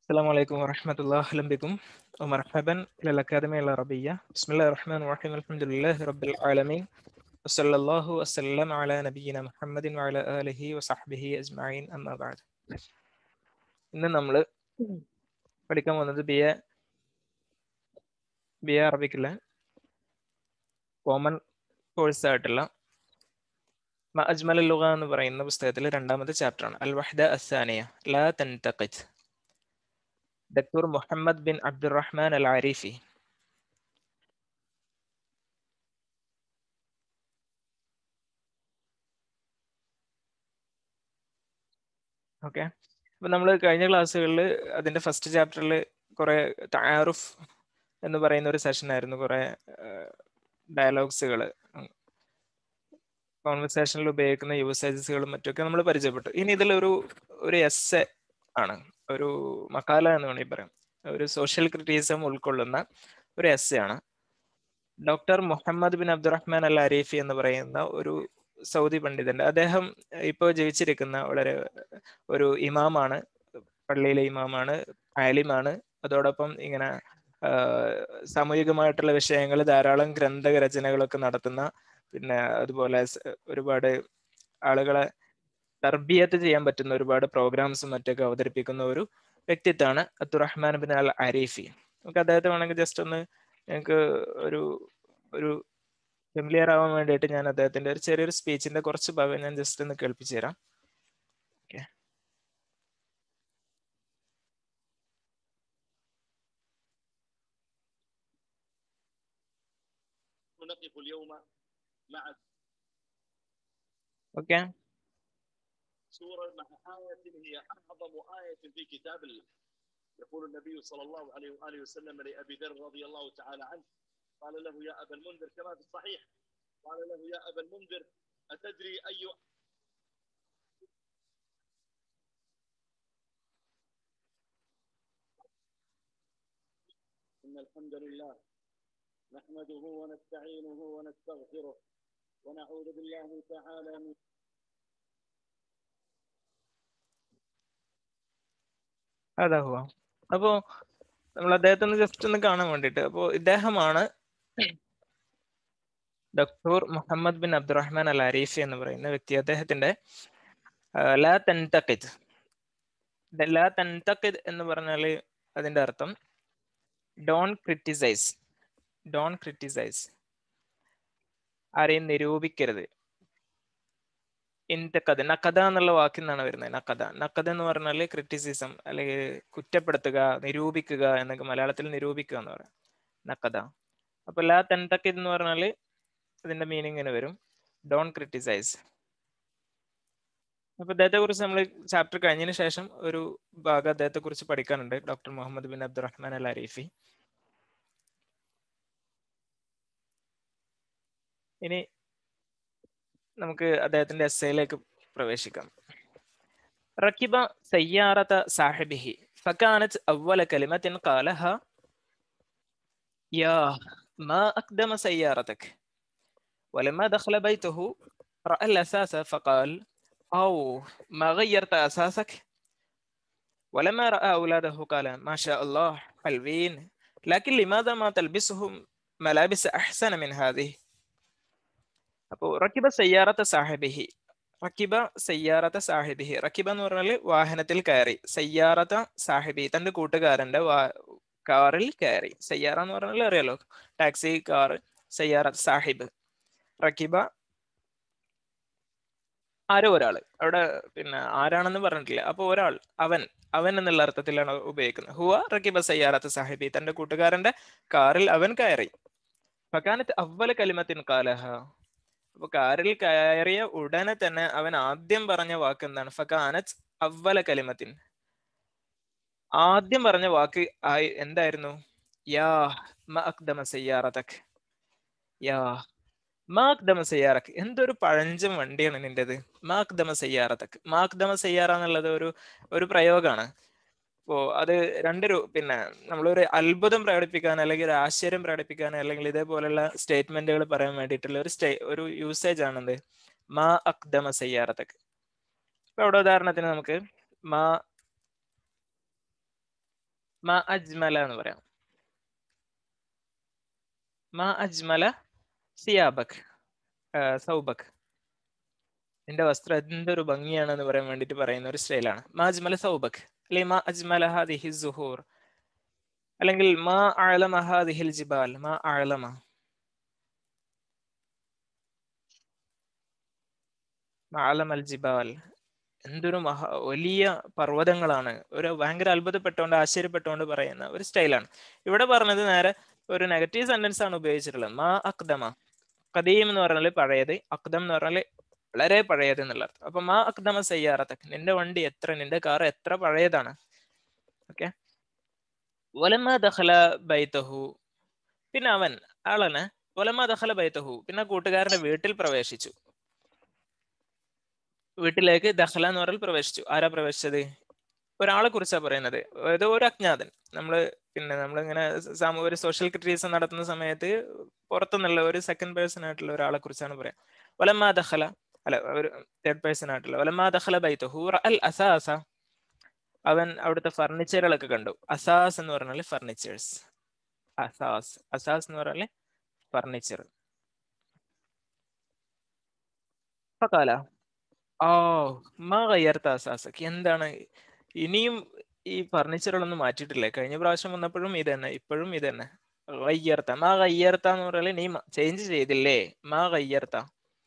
السلام عليكم ورحمة الله أهلا بكم ومرحبا إلى الأكاديمية العربية بسم الله الرحمن الرحيم الحمد لله رب العالمين وصلى الله وسلم على نبينا محمد وعلى آله وصحبه أجمعين أما بعد ഇന്ന് നമ്മൾ പഠിക്കാൻ പോകുന്നത് ബി എ ബി എ അറബിക്കിലെ കോമൺ കോഴ്സ് ആയിട്ടുള്ള മ അജ്മൽ ലുഗ എന്ന് പറയുന്ന പുസ്തകത്തിലെ രണ്ടാമത്തെ ചാപ്റ്ററാണ് അൽ വഹദ അസാനിയ ലാ തൻതഖിദ് دكتور محمد بن عبد الرحمن العريفي ഓക്കെ അപ്പൊ നമ്മൾ കഴിഞ്ഞ ക്ലാസ്സുകളിൽ അതിന്റെ ഫസ്റ്റ് ചാപ്റ്ററിൽ കുറെ താറുഫ് എന്ന് പറയുന്ന ഒരു സെഷൻ ആയിരുന്നു കുറെ ഡയലോഗ്സുകൾ കോൺവെർസേഷനിൽ ഉപയോഗിക്കുന്ന യൂസേജസുകളും മറ്റൊക്കെ നമ്മൾ പരിചയപ്പെട്ടു ഇനി ഇതിലൊരു ഒരു എസ് ആണ് ഒരു മക്കാല എന്ന് വേണമെങ്കിൽ പറയാം ഒരു സോഷ്യൽ ക്രിറ്റിസിസം ഉൾക്കൊള്ളുന്ന ഒരു എസ് ആണ് doctor Muhammad bin Abdurrahman al Arifi എന്ന് പറയുന്ന ഒരു സൗദി പണ്ഡിതന്റെ അദ്ദേഹം ഇപ്പോൾ ജീവിച്ചിരിക്കുന്ന വളരെ ഒരു ഇമാമാണ് പള്ളിയിലെ ഇമാമാണ് ആലിമാണ് അതോടൊപ്പം ഇങ്ങനെ സാമൂഹികമായിട്ടുള്ള വിഷയങ്ങൾ ധാരാളം ഗ്രന്ഥ രചനകളൊക്കെ നടത്തുന്ന പിന്നെ അതുപോലെ ഒരുപാട് ആളുകളെ തർബിയത്ത് ചെയ്യാൻ പറ്റുന്ന ഒരുപാട് പ്രോഗ്രാംസും മറ്റൊക്കെ അവതരിപ്പിക്കുന്ന ഒരു വ്യക്തിത്വമാണ് അബ്ദുറഹ്മാൻ ബിൻ അൽ അരീഫി നമുക്ക് അദ്ദേഹത്തെ വേണമെങ്കിൽ ജസ്റ്റ് ഒന്ന് ഞങ്ങൾക്ക് ഒരു ഒരു ഫെമിലിയർ ആവാൻ വേണ്ടിയിട്ട് ഞാൻ അദ്ദേഹത്തിന്റെ ഒരു ചെറിയൊരു സ്പീച്ചിന്റെ കുറച്ച് ഭാഗം ഞാൻ ജസ്റ്റ് ഒന്ന് കേൾപ്പിച്ചു തരാം ഓക്കെ نقف اليوم مع اوكي سورة مع آية هي أعظم آية في كتاب الله يقول النبي صلى الله عليه وآله وسلم لأبي ذر رضي الله تعالى عنه قال له يا أبا المنذر كما في الصحيح قال له يا أبا المنذر أتدري أي إن الحمد لله نحمده ونستعينه ونستغفره ونعوذ بالله تعالى من അതാ ഹുവ അപ്പോ നമ്മൾ അദ്ദേഹത്തെ ഒന്ന് ജസ്റ്റ് ഒന്ന് കാണാൻ വേണ്ടിയിട്ട് അപ്പോ ഇദ്ദേഹമാണ് doctor Muhammad bin Abdurrahman al Arifi എന്ന് പറയുന്ന വ്യക്തി അദ്ദേഹത്തിന്റെ ലാ തൻതഖിദ് ലാ തൻതഖിദ് എന്ന് പറഞ്ഞാൽ അതിന്റെ അർത്ഥം ഡോൺ ക്രിറ്റിസൈസ് ഡോൺ ക്രിറ്റിസൈസ് ആരെയും നിരൂപിക്കരുത് ഇൻതക്കത് നക്കഥ എന്നുള്ള വാക്കിൽ നിന്നാണ് വരുന്നത് നക്കഥ നക്കഥ എന്ന് പറഞ്ഞാൽ ക്രിറ്റിസിസം അല്ലെങ്കിൽ കുറ്റപ്പെടുത്തുക നിരൂപിക്കുക എന്നൊക്കെ മലയാളത്തിൽ നിരൂപിക്കുക എന്ന് പറയാം നക്കഥ അപ്പൊ ലാ തൻതക്കിത് എന്ന് പറഞ്ഞാൽ ഇതിന്റെ മീനിങ്ങിന് വരും ഡോൺ ക്രിറ്റിസൈസ് അപ്പൊ അദ്ദേഹത്തെ കുറിച്ച് നമ്മൾ ചാപ്റ്റർ കഴിഞ്ഞതിന് ശേഷം ഒരു ഭാഗം അദ്ദേഹത്തെ കുറിച്ച് പഠിക്കാനുണ്ട് doctor Muhammad bin Abdurrahman al Arifi ഇനി നമുക്ക് അദ്ദേഹത്തിന്റെ എസ്സയിലേക്ക് പ്രവേശിക്കാം റക്കിബ സയ്യാറത സാഹിബിഹി فكانت أول كلمة قالها يا ما أقدم سيارتك ولما دخل بيته رأى الأساس فقال أو ما غيرت أساسك ولما رأى أولاده قال ما شاء الله حلوين لكن لماذا ما تلبسهم ملابس أحسن من هذه അപ്പോൾ റക്കിബ സയ്യാറത്ത സാഹിബിഹി റക്കിബ സയ്യാറത്ത സാഹിബിഹി റക്കിബ എന്ന് പറഞ്ഞാൽ വാഹനത്തിൽ കയറി സയ്യാറത്ത സാഹിബി തന്റെ കൂട്ടുകാരന്റെ കാറിൽ കയറി സയ്യാറ എന്ന് പറഞ്ഞാൽ അറിയാലോ ടാക്സി കാർ സയ്യാറത്ത് സാഹിബ് റക്കിബ ആരോ ഒരാൾ അവിടെ പിന്നെ ആരാണെന്ന് പറഞ്ഞിട്ടില്ല അപ്പൊ ഒരാൾ അവൻ അവൻ എന്നുള്ള അർത്ഥത്തിലാണ് ഉപയോഗിക്കുന്നത് ഹുവ റക്കിബ സയ്യാറത്ത് സാഹിബി തന്റെ കൂട്ടുകാരന്റെ കാറിൽ അവൻ കയറി ഫക്കാനത്ത് അവല കലിമത്തിൻ കാലഹ അപ്പൊ കാറിൽ കയറിയ ഉടനെ തന്നെ അവൻ ആദ്യം പറഞ്ഞ വാക്ക് എന്താണ് ഫക്കാനത്ത് അവല കലിമത്തിൻ ആദ്യം പറഞ്ഞ വാക്ക് ആയി എന്തായിരുന്നു യാ മഅക്ദമ സയ്യാറതക് യാ മാക്ദമ സയ്യാറക്ക് എന്തൊരു പഴഞ്ചൻ വണ്ടിയാണ് നിന്റേത് മാക്ദമ സയ്യാറതക് മാക്ദമ സയ്യാറ എന്നുള്ളത് ഒരു ഒരു പ്രയോഗമാണ് അപ്പോ അത് രണ്ട് പിന്നെ നമ്മളൊരു അത്ഭുതം പ്രകടിപ്പിക്കാൻ അല്ലെങ്കിൽ ഒരു ആശ്ചര്യം പ്രകടിപ്പിക്കാൻ അല്ലെങ്കിൽ ഇതേപോലെയുള്ള സ്റ്റേറ്റ്മെന്റുകൾ പറയാൻ വേണ്ടിയിട്ടുള്ള ഒരു സ്റ്റേ ഒരു യൂസേജ് ആണെന്ത് മാ അക്ദമ സയ്യാറതക് ഇപ്പൊ അവിടെ ഉദാഹരണത്തിന് നമുക്ക് മാ മാ അജ്മല എന്ന് പറയാം മാ അജ്മല സിയാബക് സൗബക് നിന്റെ വസ്ത്രം എന്തൊരു ഭംഗിയാണെന്ന് പറയാൻ വേണ്ടിയിട്ട് പറയുന്ന ഒരു സ്റ്റൈലാണ് മാ അജ്മല സൗബക് അല്ലെങ്കിൽ മാ അജ്മല ഹാദിഹി സുഹൂർ അല്ലെങ്കിൽ മാ അഴലമ ഹാദിഹിൽ ജിബാൽ മാ അഴലമ മാലം അൽ ജിബാൽ എന്തൊരു മഹാ വലിയ പർവ്വതങ്ങളാണ് ഒരു ഭയങ്കര അത്ഭുതപ്പെട്ടുകൊണ്ട് ആശ്ചര്യപ്പെട്ടുകൊണ്ട് പറയുന്ന ഒരു സ്റ്റൈലാണ് ഇവിടെ പറഞ്ഞത് നേരെ ഒരു നെഗറ്റീവ് സെന്റൻസ് ആണ് ഉപയോഗിച്ചിട്ടുള്ളത് മാ അക്ദമ കദീം എന്ന് പറഞ്ഞാൽ പഴയത് അക്ദം എന്ന് പറഞ്ഞാൽ വളരെ പഴയത് എന്നുള്ള അർത്ഥം അപ്പൊ മാ അക്ദമ സയ്യാറത്തക്ക് നിന്റെ വണ്ടി എത്ര നിന്റെ കാർ എത്ര പഴയതാണ് ഓക്കെ വലമ ദഖല ബൈത്തഹു പിന്നെ അവൻ ആളന് വലമ ദഖല ബൈത്തഹു പിന്നെ കൂട്ടുകാരന്റെ വീട്ടിൽ പ്രവേശിച്ചു വീട്ടിലേക്ക് ദഹല എന്ന് പറഞ്ഞാൽ പ്രവേശിച്ചു ആരാ പ്രവേശിച്ചത് ഒരാളെ കുറിച്ചാ പറയുന്നത് ഏതോ ഒരു അജ്ഞാതൻ നമ്മള് പിന്നെ നമ്മളിങ്ങനെ സമൂഹ ഒരു സോഷ്യൽ ക്രിറ്റിസം നടത്തുന്ന സമയത്ത് പുറത്തുനിന്നുള്ള ഒരു സെക്കൻഡ് പേഴ്സൺ ആയിട്ടുള്ള ഒരാളെ കുറിച്ചാണ് പറയാം വലമാ ദഹല അല്ല ഒരു തേർഡ് പേഴ്സൺ ആയിട്ടുള്ള വലമാ ദഹല ബൈത്ത് ഹൂറ അൽ അസാസ അവൻ അവിടുത്തെ ഫർണിച്ചറുകളൊക്കെ കണ്ടു അസാസ് എന്ന് പറഞ്ഞാൽ ഫർണിച്ചേഴ്സ് അസാസ് അസാസ് എന്ന് പറഞ്ഞാൽ ഫർണിച്ചർ ഫകാല ഓ മാ കയ്യർത്ത അസാസക്ക് എന്താണ് ഇനിയും ഈ ഫർണിച്ചറുകളൊന്നും മാറ്റിയിട്ടില്ലേ കഴിഞ്ഞ പ്രാവശ്യം വന്നപ്പോഴും ഇത് തന്നെ ഇപ്പോഴും ഇത് തന്നെ കയ്യർത്ത മാ കയ്യർത്ത എന്ന് പറഞ്ഞാൽ നീ ചേഞ്ച് ചെയ്തില്ലേ മാ കയ്യർത്ത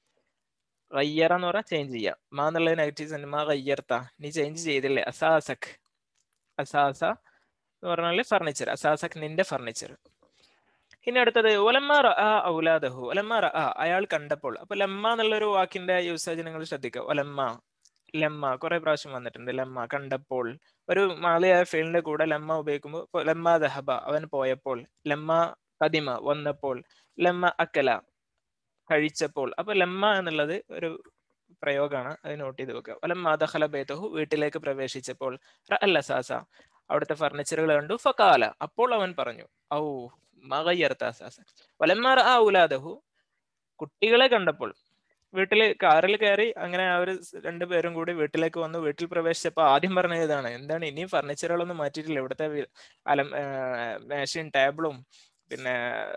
കയ്യറ എന്ന് പറഞ്ഞാൽ ചേഞ്ച് ചെയ്യാം മാ എന്നുള്ള നെഗറ്റീവ് സെന്റ് മാ കയ്യർത്ത നീ ചേഞ്ച് ചെയ്തില്ലേ അസാസക് അസാസ എന്ന് പറഞ്ഞാൽ ഫർണിച്ചർ അസാസക് നിന്റെ ഫർണിച്ചർ ഇനി അടുത്തത് ഒലമ്മ ആ ഔലാദഹു ഒലമ്മ ആ അയാൾ കണ്ടപ്പോൾ അപ്പൊ ലമ്മ എന്നുള്ളൊരു വാക്കിന്റെ യൂസേജ് നിങ്ങൾ ശ്രദ്ധിക്കുക ഒലമ്മ ലമ്മ കുറെ പ്രാവശ്യം വന്നിട്ടുണ്ട് ലമ്മ കണ്ടപ്പോൾ ഒരു മാളിയായ ഫീൽഡിന്റെ കൂടെ ലമ്മ ഉപയോഗിക്കുമ്പോൾ ലമ്മ ദഹബ അവൻ പോയപ്പോൾ ലമ്മ കദിമ വന്നപ്പോൾ ലമ്മ അക്കല കഴിച്ചപ്പോൾ അപ്പൊ ലമ്മ എന്നുള്ളത് ഒരു പ്രയോഗമാണ് അത് നോട്ട് ചെയ്ത് വെക്കുക വലമ്മ ദഹല ബേതഹു വീട്ടിലേക്ക് പ്രവേശിച്ചപ്പോൾ അല്ല സാസ അവിടുത്തെ ഫർണിച്ചറുകൾ കണ്ടു ഫക്കാല അപ്പോൾ അവൻ പറഞ്ഞു ഔ മകയ്യർത്താസാസ വലമ്മാർ ആ ഉലാദഹു കുട്ടികളെ കണ്ടപ്പോൾ വീട്ടില് കാറിൽ കയറി അങ്ങനെ അവർ രണ്ടുപേരും കൂടി വീട്ടിലേക്ക് വന്നു വീട്ടിൽ പ്രവേശിച്ചപ്പോൾ ആദ്യം പറഞ്ഞത് ഇതാണ് എന്താണ് ഇനിയും ഫർണിച്ചറുകളൊന്നും മാറ്റിയിട്ടില്ല ഇവിടുത്തെ അലം മേശയും ടേബിളും പിന്നെ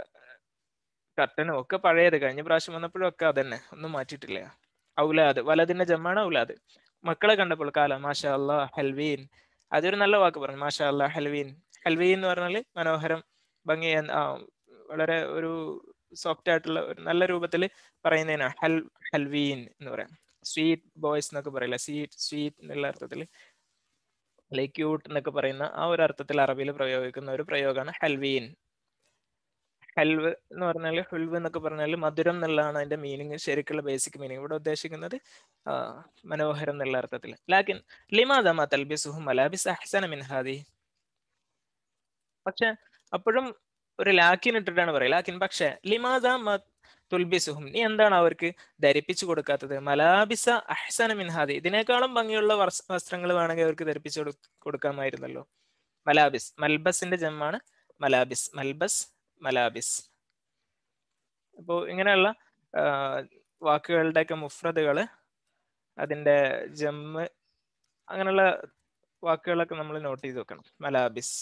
കർട്ടനും ഒക്കെ പഴയത് കഴിഞ്ഞ പ്രാവശ്യം വന്നപ്പോഴും ഒക്കെ അതന്നെ ഒന്നും മാറ്റിയിട്ടില്ല ഔലാദ് വലതിന്റെ ജമ്മാണ് ഔലാദ് മക്കളെ കണ്ടപ്പോൾ കാല മാഷാ അല്ലാ ഹെൽവീൻ അതൊരു നല്ല വാക്ക് പറഞ്ഞു മാഷാ അല്ലാ ഹെൽവീൻ ഹെൽവീൻ എന്ന് പറഞ്ഞാൽ മനോഹരം ഭംഗി വളരെ ഒരു സോഫ്റ്റ് ആയിട്ടുള്ള ഒരു നല്ല രൂപത്തിൽ പറയുന്നതിനാണ് ഹെൽ ഹെൽവീൻ എന്ന് പറയാം സ്വീറ്റ് ബോയ്സ് എന്നൊക്കെ പറയില്ല സ്വീറ്റ് സ്വീറ്റ് എന്നുള്ള അർത്ഥത്തിൽ അല്ലെങ്കിൽ ക്യൂട്ട് എന്നൊക്കെ പറയുന്ന ആ ഒരു അർത്ഥത്തിൽ അറബിയിൽ പ്രയോഗിക്കുന്ന ഒരു പ്രയോഗമാണ് ഹെൽവീൻ ഹെൽവ് എന്ന് പറഞ്ഞാൽ ഹുൽവ് എന്നൊക്കെ പറഞ്ഞാൽ മധുരം എന്നുള്ളതാണ് അതിന്റെ മീനിങ് ശരിക്കുള്ള ബേസിക് മീനിങ് ഇവിടെ ഉദ്ദേശിക്കുന്നത് മനോഹരം എന്നുള്ള അർത്ഥത്തിൽ ലാക്കിൻ ലിമാദമ തൽബിസുഹു മലാബിസ് അഹ്സന മിൻ ഹാദി പക്ഷെ അപ്പോഴും ഒരു ലാക്കിൻ ഇട്ടിട്ടാണ് പറയുക ലാക്കിൻ പക്ഷെ ലിമാദ തുൽബിസുഹും നീ എന്താണ് അവർക്ക് ധരിപ്പിച്ചു കൊടുക്കാത്തത് മലാബിസ അഹ്സന മിൻഹാദി ഇതിനേക്കാളും ഭംഗിയുള്ള വസ്ത്രങ്ങൾ വേണമെങ്കിൽ അവർക്ക് ധരിപ്പിച്ചു കൊടുക്കാമായിരുന്നല്ലോ മലാബിസ് മൽബസിന്റെ ജമ്മാണ് മലാബിസ് മൽബസ് മലാബിസ് അപ്പോൾ ഇങ്ങനെയുള്ള വാക്കുകളുടെയൊക്കെ മുഫ്രദുകൾ അതിൻ്റെ ജമ്മ് അങ്ങനെയുള്ള വാക്കുകളൊക്കെ നമ്മൾ നോട്ട് ചെയ്ത് വെക്കണം മലാബിസ്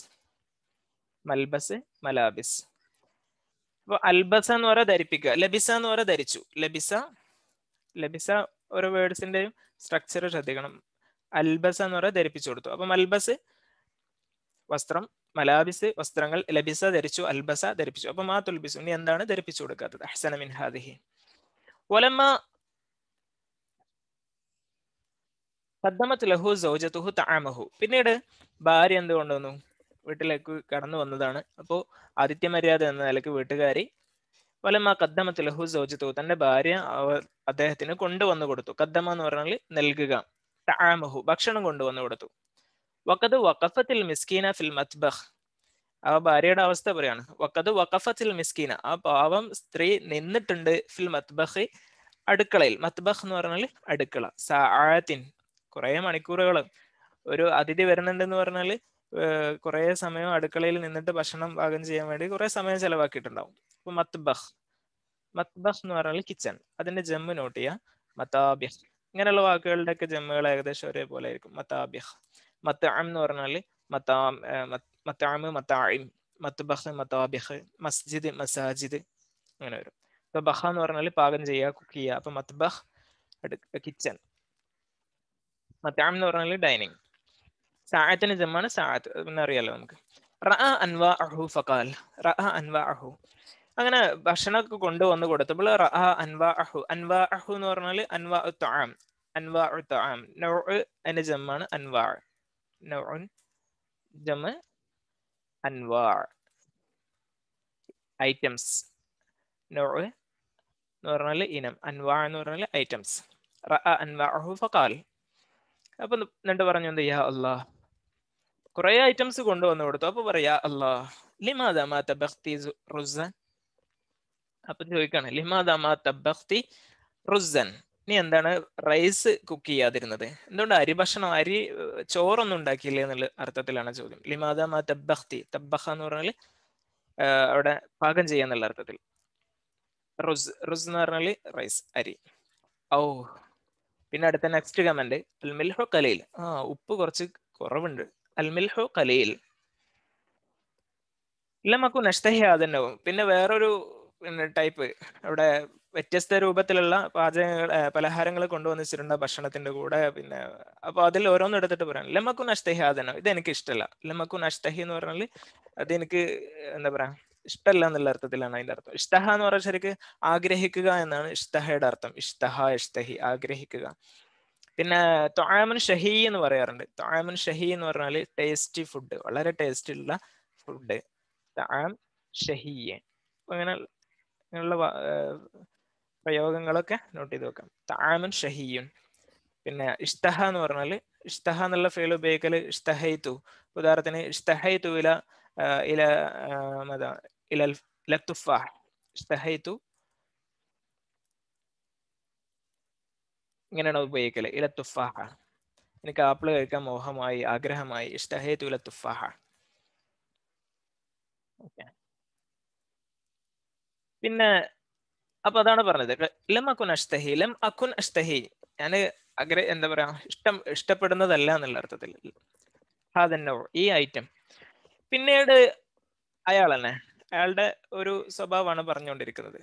മൽബസ് മലാബിസ് അപ്പൊ അൽബസ എന്ന് പറയാ ധരിപ്പിക്കുക ലബിസ എന്ന് പറയാ ധരിച്ചു ലബിസ ലബിസ ഓരോ വേർഡ്സിന്റെയും സ്ട്രക്ചർ ശ്രദ്ധിക്കണം അൽബസ എന്ന് പറയാ ധരിപ്പിച്ചു കൊടുത്തു അപ്പൊ മൽബസ് വസ്ത്രം മലാബിസ് വസ്ത്രങ്ങൾ ലബിസ ധരിച്ചു അൽബസ ധരിപ്പിച്ചു അപ്പൊ മാ തുൽബിസു ഇനി എന്താണ് ധരിപ്പിച്ചു കൊടുക്കാത്തത് അഹ്സന മിൻ ഹാദിഹി വലമ്മ ഖദ്ദമത്ത് ലഹു സൗജത്തുഹു തആമഹു പിന്നീട് ഭാര്യ എന്ത് കൊണ്ടുവന്നു വീട്ടിലേക്ക് കടന്നു വന്നതാണ് അപ്പോൾ ആദിത്യ മര്യാദ എന്ന നിലയ്ക്ക് വീട്ടുകാരി വലമ്മ കദ്ദമത്ത് ലഹു സൗജത്തുഹു തന്റെ ഭാര്യ അവർ അദ്ദേഹത്തിന് കൊണ്ടുവന്നു കൊടുത്തു കദ്ദമ എന്ന് പറഞ്ഞാൽ നൽകുക തആമഹു ഭക്ഷണം കൊണ്ടുവന്നു കൊടുത്തു വക്കത് വഖഫത്തിൽ മിസ്കീന ഫിൽ മത്ബഖ് ആ ഭാര്യയുടെ അവസ്ഥ പറയാണ് വക്കത് വഖഫത്തിൽ മിസ്കീന ആ പാവം സ്ത്രീ നിന്നിട്ടുണ്ട് ഫിൽ മത്ബഖ് അടുക്കളയിൽ മത്ബഖ് എന്ന് പറഞ്ഞാൽ അടുക്കള സാഅത്തിൻ കുറെ മണിക്കൂറുകൾ ഒരു അതിഥി വരുന്നുണ്ടെന്ന് പറഞ്ഞാൽ കുറെ സമയം അടുക്കളയിൽ നിന്നിട്ട് ഭക്ഷണം പാകം ചെയ്യാൻ വേണ്ടി കുറെ സമയം ചെലവാക്കിയിട്ടുണ്ടാവും അപ്പൊ മത്ബഖ് മത്ബഖ് എന്ന് പറഞ്ഞാൽ കിച്ചൺ അതിന്റെ ജമ്മ് നോട്ട് ചെയ്യുക മതാബ്യഹ് ഇങ്ങനെയുള്ള വാക്കുകളുടെ ഒക്കെ ജമ്മുകൾ ഏകദേശം ഒരേപോലെ ആയിരിക്കും മതാബ്യഹ് മത്താം എന്ന് പറഞ്ഞാൽ മത്താം മത്താമ് മത്തായിം മത്തുബഹ് മത്താബിഹ് മസ്ജിദ് മസാജിദ് അങ്ങനെ വരും ഇപ്പൊ ബഹ എന്ന് പറഞ്ഞാൽ പാകം ചെയ്യുക കുക്ക് ചെയ്യുക അപ്പൊ മത്ബഹ് കിച്ചൺ മത്താം എന്ന് പറഞ്ഞാൽ ഡൈനിങ് സായത്തിന് ജമ്മാണ് സായത്ത് പിന്നെ അറിയാലോ നമുക്ക് റഅ അൻവാ അഹു ഫക്കാൽ റഅ അൻവാ അഹു അങ്ങനെ ഭക്ഷണമൊക്കെ കൊണ്ടുവന്ന് കൊടുത്തപ്പോൾ റഅ അൻവാ അഹു അൻവാ അഹു എന്ന് പറഞ്ഞാൽ അൻവാ താം അൻവാ താം നൗ അതിന്റെ ജമ്മാണ് അൻവാ നൗൻ ജമ അൻവാ ഐറ്റംസ് നൗ എന്ന് പറഞ്ഞാൽ ഇനം അൻവാ എന്ന് പറഞ്ഞാൽ ഐറ്റംസ് റഅ അൻവാ അഹു ഫക്കാൽ അപ്പൊ എന്നിട്ട് പറഞ്ഞു എന്ത് യാ അള്ളാഹ് കുറെ ഐറ്റംസ് കൊണ്ടുവന്ന് കൊടുത്തു അപ്പൊ പറയാ അള്ളാഹ് ലിമാദാ മാ തബഖ്തി റുസൻ അപ്പൊ ചോദിക്കാണ് ലിമാദാ മാ തബഖ്തി റുസൻ നീ എന്താണ് റൈസ് കുക്ക് ചെയ്യാതിരുന്നത് എന്തുകൊണ്ട് അരി ഭക്ഷണം അരി ഏഹ്, ചോറൊന്നും ഉണ്ടാക്കിയില്ലേ എന്നുള്ള അർത്ഥത്തിലാണ് ചോദ്യം ലിമാദാ മാ തബഖ്തി തബഖ എന്ന് പറഞ്ഞാൽ ഏഹ്, അവിടെ പാകം ചെയ്യാന്നുള്ള അർത്ഥത്തിൽ റുസ് റുസ് എന്ന് പറഞ്ഞാൽ റൈസ് അരി ഓ പിന്നെ അടുത്ത നെക്സ്റ്റ് കമന്റ് അൽമിൽഹു കലീൽ ആ ഉപ്പ് കുറച്ച് കുറവുണ്ട് അൽമിൽഹു കലീൽ ഇല്ലമക്കു നഷ്ടഹി ആദന്നവും പിന്നെ വേറൊരു പിന്നെ ടൈപ്പ് അവിടെ വ്യത്യസ്ത രൂപത്തിലുള്ള പാചകങ്ങൾ പലഹാരങ്ങൾ കൊണ്ടുവന്നിച്ചിട്ടുണ്ട് ഭക്ഷണത്തിന്റെ കൂടെ പിന്നെ അപ്പൊ അതിൽ ഓരോന്നും എടുത്തിട്ട് പറയാം ലമക്കു നഷ്ടഹി ആദനോ ഇത് എനിക്ക് ഇഷ്ടമല്ല ലമക്കു നഷ്ടഹി എന്ന് പറഞ്ഞാൽ അത് എനിക്ക് എന്താ പറയാ ഇഷ്ടമല്ല എന്നുള്ള അർത്ഥത്തിലാണ് അതിന്റെ അർത്ഥം ഇഷ്ടഹ എന്ന് പറഞ്ഞാൽ ശരിക്ക് ആഗ്രഹിക്കുക എന്നാണ് ഇഷ്ടഹയുടെ അർത്ഥം ഇഷ്ടഹ ഇഷ്ടഹി ആഗ്രഹിക്കുക പിന്നെ തൊഴാമൻ ഷഹി എന്ന് പറയാറുണ്ട് തൊഴാമൻ ഷഹി എന്ന് പറഞ്ഞാൽ ടേസ്റ്റി ഫുഡ് വളരെ ടേസ്റ്റി ഉള്ള ഫുഡ് താം ഷഹിയെ അപ്പൊ അങ്ങനെ അങ്ങനെയുള്ള വ- ഏർ പ്രയോഗങ്ങളൊക്കെ നോട്ട് ചെയ്ത് വെക്കാം താമൻ ഷഹിയുൻ പിന്നെ ഇഷ്തഹ എന്ന് പറഞ്ഞാൽ ഇഷ്തഹ എന്നുള്ള ഫീൽ ഉപയോഗിക്കൽ ഇഷ്തഹൈത്തു ഉദാഹരണത്തിന് ഇഷ്തഹൈത്തു ഇല ആ, ഇല ആ, മതാ ഇല ഇല തുഫാഹ് ഇഷ്തഹൈത്തു ഇങ്ങനെയാണ് ഉപയോഗിക്കല് ഇല തുഫാഹ എനിക്ക് ആപ്പിൾ കഴിക്കാൻ മോഹമായി ആഗ്രഹമായി ഇഷ്ടഹേതു ഇല തുഫാഹ ഓക്കെ പിന്നെ അപ്പൊ അതാണ് പറഞ്ഞത് ക- ലം അക്കുൻ അഷ്തഹി ലം അക്കുൻ അഷ്തഹി ഞാന് അഗ്ര എന്താ പറയാ ഇഷ്ടം ഇഷ്ടപ്പെടുന്നതല്ല എന്നുള്ള അർത്ഥത്തിൽ ഹാദന്നോ ഈ ഐറ്റം പിന്നീട് അയാൾ തന്നെ അയാളുടെ ഒരു സ്വഭാവമാണ് പറഞ്ഞുകൊണ്ടിരിക്കുന്നത്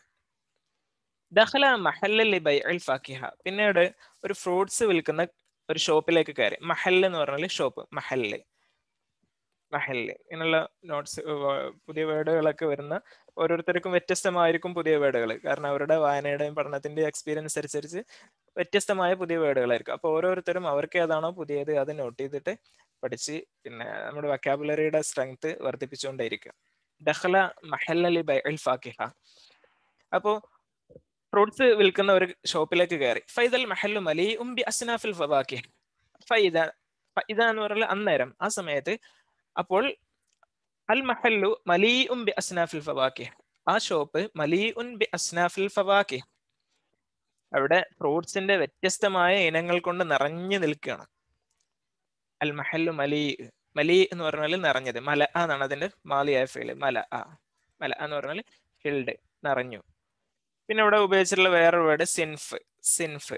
ദഹല മഹല്ലി ബൈ അൽ ഫാക്കിഹ പിന്നീട് ഒരു ഫ്രൂട്ട്സ് വിൽക്കുന്ന ഒരു ഷോപ്പിലേക്ക് കയറി മഹല്ല് എന്ന് പറഞ്ഞാൽ ഷോപ്പ് മഹല്ല് മഹല്ല് ഇങ്ങനെയുള്ള നോട്ട്സ് പുതിയ വേർഡുകളൊക്കെ വരുന്ന ഓരോരുത്തർക്കും വ്യത്യസ്തമായിരിക്കും പുതിയ വേർഡുകൾ കാരണം അവരുടെ വായനയുടെയും പഠനത്തിന്റെയും എക്സ്പീരിയൻസ് അനുസരിച്ച് വ്യത്യസ്തമായ പുതിയ വേർഡുകളായിരിക്കും അപ്പോൾ ഓരോരുത്തരും അവർക്ക് ഏതാണോ പുതിയത് അത് നോട്ട് ചെയ്തിട്ട് പഠിച്ച് പിന്നെ നമ്മുടെ വൊക്കാബുലറിയുടെ സ്ട്രെങ്ത് വർദ്ധിപ്പിച്ചുകൊണ്ടേയിരിക്കുക ദഹല മഹല്ലി ബൈ അൽ ഫാക്കിഹ അപ്പോൾ ഫ്രൂട്ട്സ് വിൽക്കുന്ന ഒരു ഷോപ്പിലേക്ക് കയറി ഫൈദൽ മഹല്ലു മലി ഉംബി അസ്നാഫിൽ ഫവാക്കി ഫൈദ ഫൈദ എന്ന് പറഞ്ഞാൽ അന്നേരം ആ സമയത്ത് അപ്പോൾ അൽ മഹല്ലു മലീ ഉം ബി അസ്നാഫിൽ ഫവാക്കി ആ ഷോപ്പ് മലീ ഉൻ ബി അസ്നാഫിൽ ഫവാക്കി അവിടെ ഫ്രൂട്ട്സിന്റെ വ്യത്യസ്തമായ ഇനങ്ങൾ കൊണ്ട് നിറഞ്ഞു നിൽക്കുകയാണ് അൽ മഹല്ലു മലീ മലി എന്ന് പറഞ്ഞാൽ നിറഞ്ഞത് മല എന്നാണ് അതിന്റെ മാലിയായ ഫീല് മല ആ മല എന്ന് പറഞ്ഞാൽ ഫിൽഡ് നിറഞ്ഞു പിന്നെ ഇവിടെ ഉപയോഗിച്ചിട്ടുള്ള വേറൊരു വേർഡ് സിൻഫ് സിൻഫ്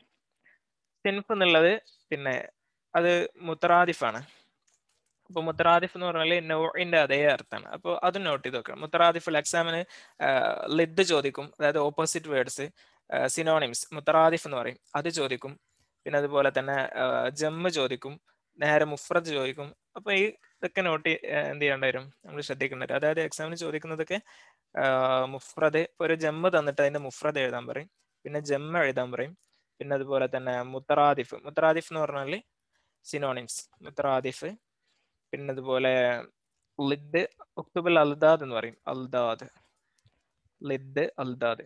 സിൻഫ് എന്നുള്ളത് പിന്നെ അത് മുത്തറാദിഫാണ് അപ്പൊ മുത്തറാദിഫ് എന്ന് പറഞ്ഞാൽ നോയിന്റെ അതേ അർത്ഥമാണ് അപ്പോൾ അത് നോട്ട് ചെയ്ത് വെക്കണം മുത്തറാദിഫ് എക്സാമിന് ലിഡ് ചോദിക്കും അതായത് ഓപ്പോസിറ്റ് വേർഡ്സ് സിനോണിംസ് മുത്തറാദിഫ് എന്ന് പറയും അത് ചോദിക്കും പിന്നെ അതുപോലെ തന്നെ ജമ്മ് ചോദിക്കും നേരെ മുഫ്രദ് ചോദിക്കും അപ്പൊ ഈ ഇതൊക്കെ നോട്ട് എന്ത് ചെയ്യേണ്ടി വരും നമ്മൾ ശ്രദ്ധിക്കേണ്ടി വരും അതായത് എക്സാമിന് ചോദിക്കുന്നതൊക്കെ മുഫ്രദ് ഇപ്പൊ ഒരു ജമ്മ് തന്നിട്ട് അതിന്റെ മുഫ്രദ് എഴുതാൻ പറയും പിന്നെ ജമ്മ എഴുതാൻ പറയും പിന്നെ അതുപോലെ തന്നെ മുത്തറാദിഫ് മുത്തറാദിഫ് എന്ന് പറഞ്ഞാൽ സിനോണിംസ് മുത്തറാദിഫ് പിന്നെ അതുപോലെ ലിഡ് ഒക്ടോബൽ അൽദാദ് എന്ന് പറയും അൽദാദ് ലിഡ് അൽദാദ്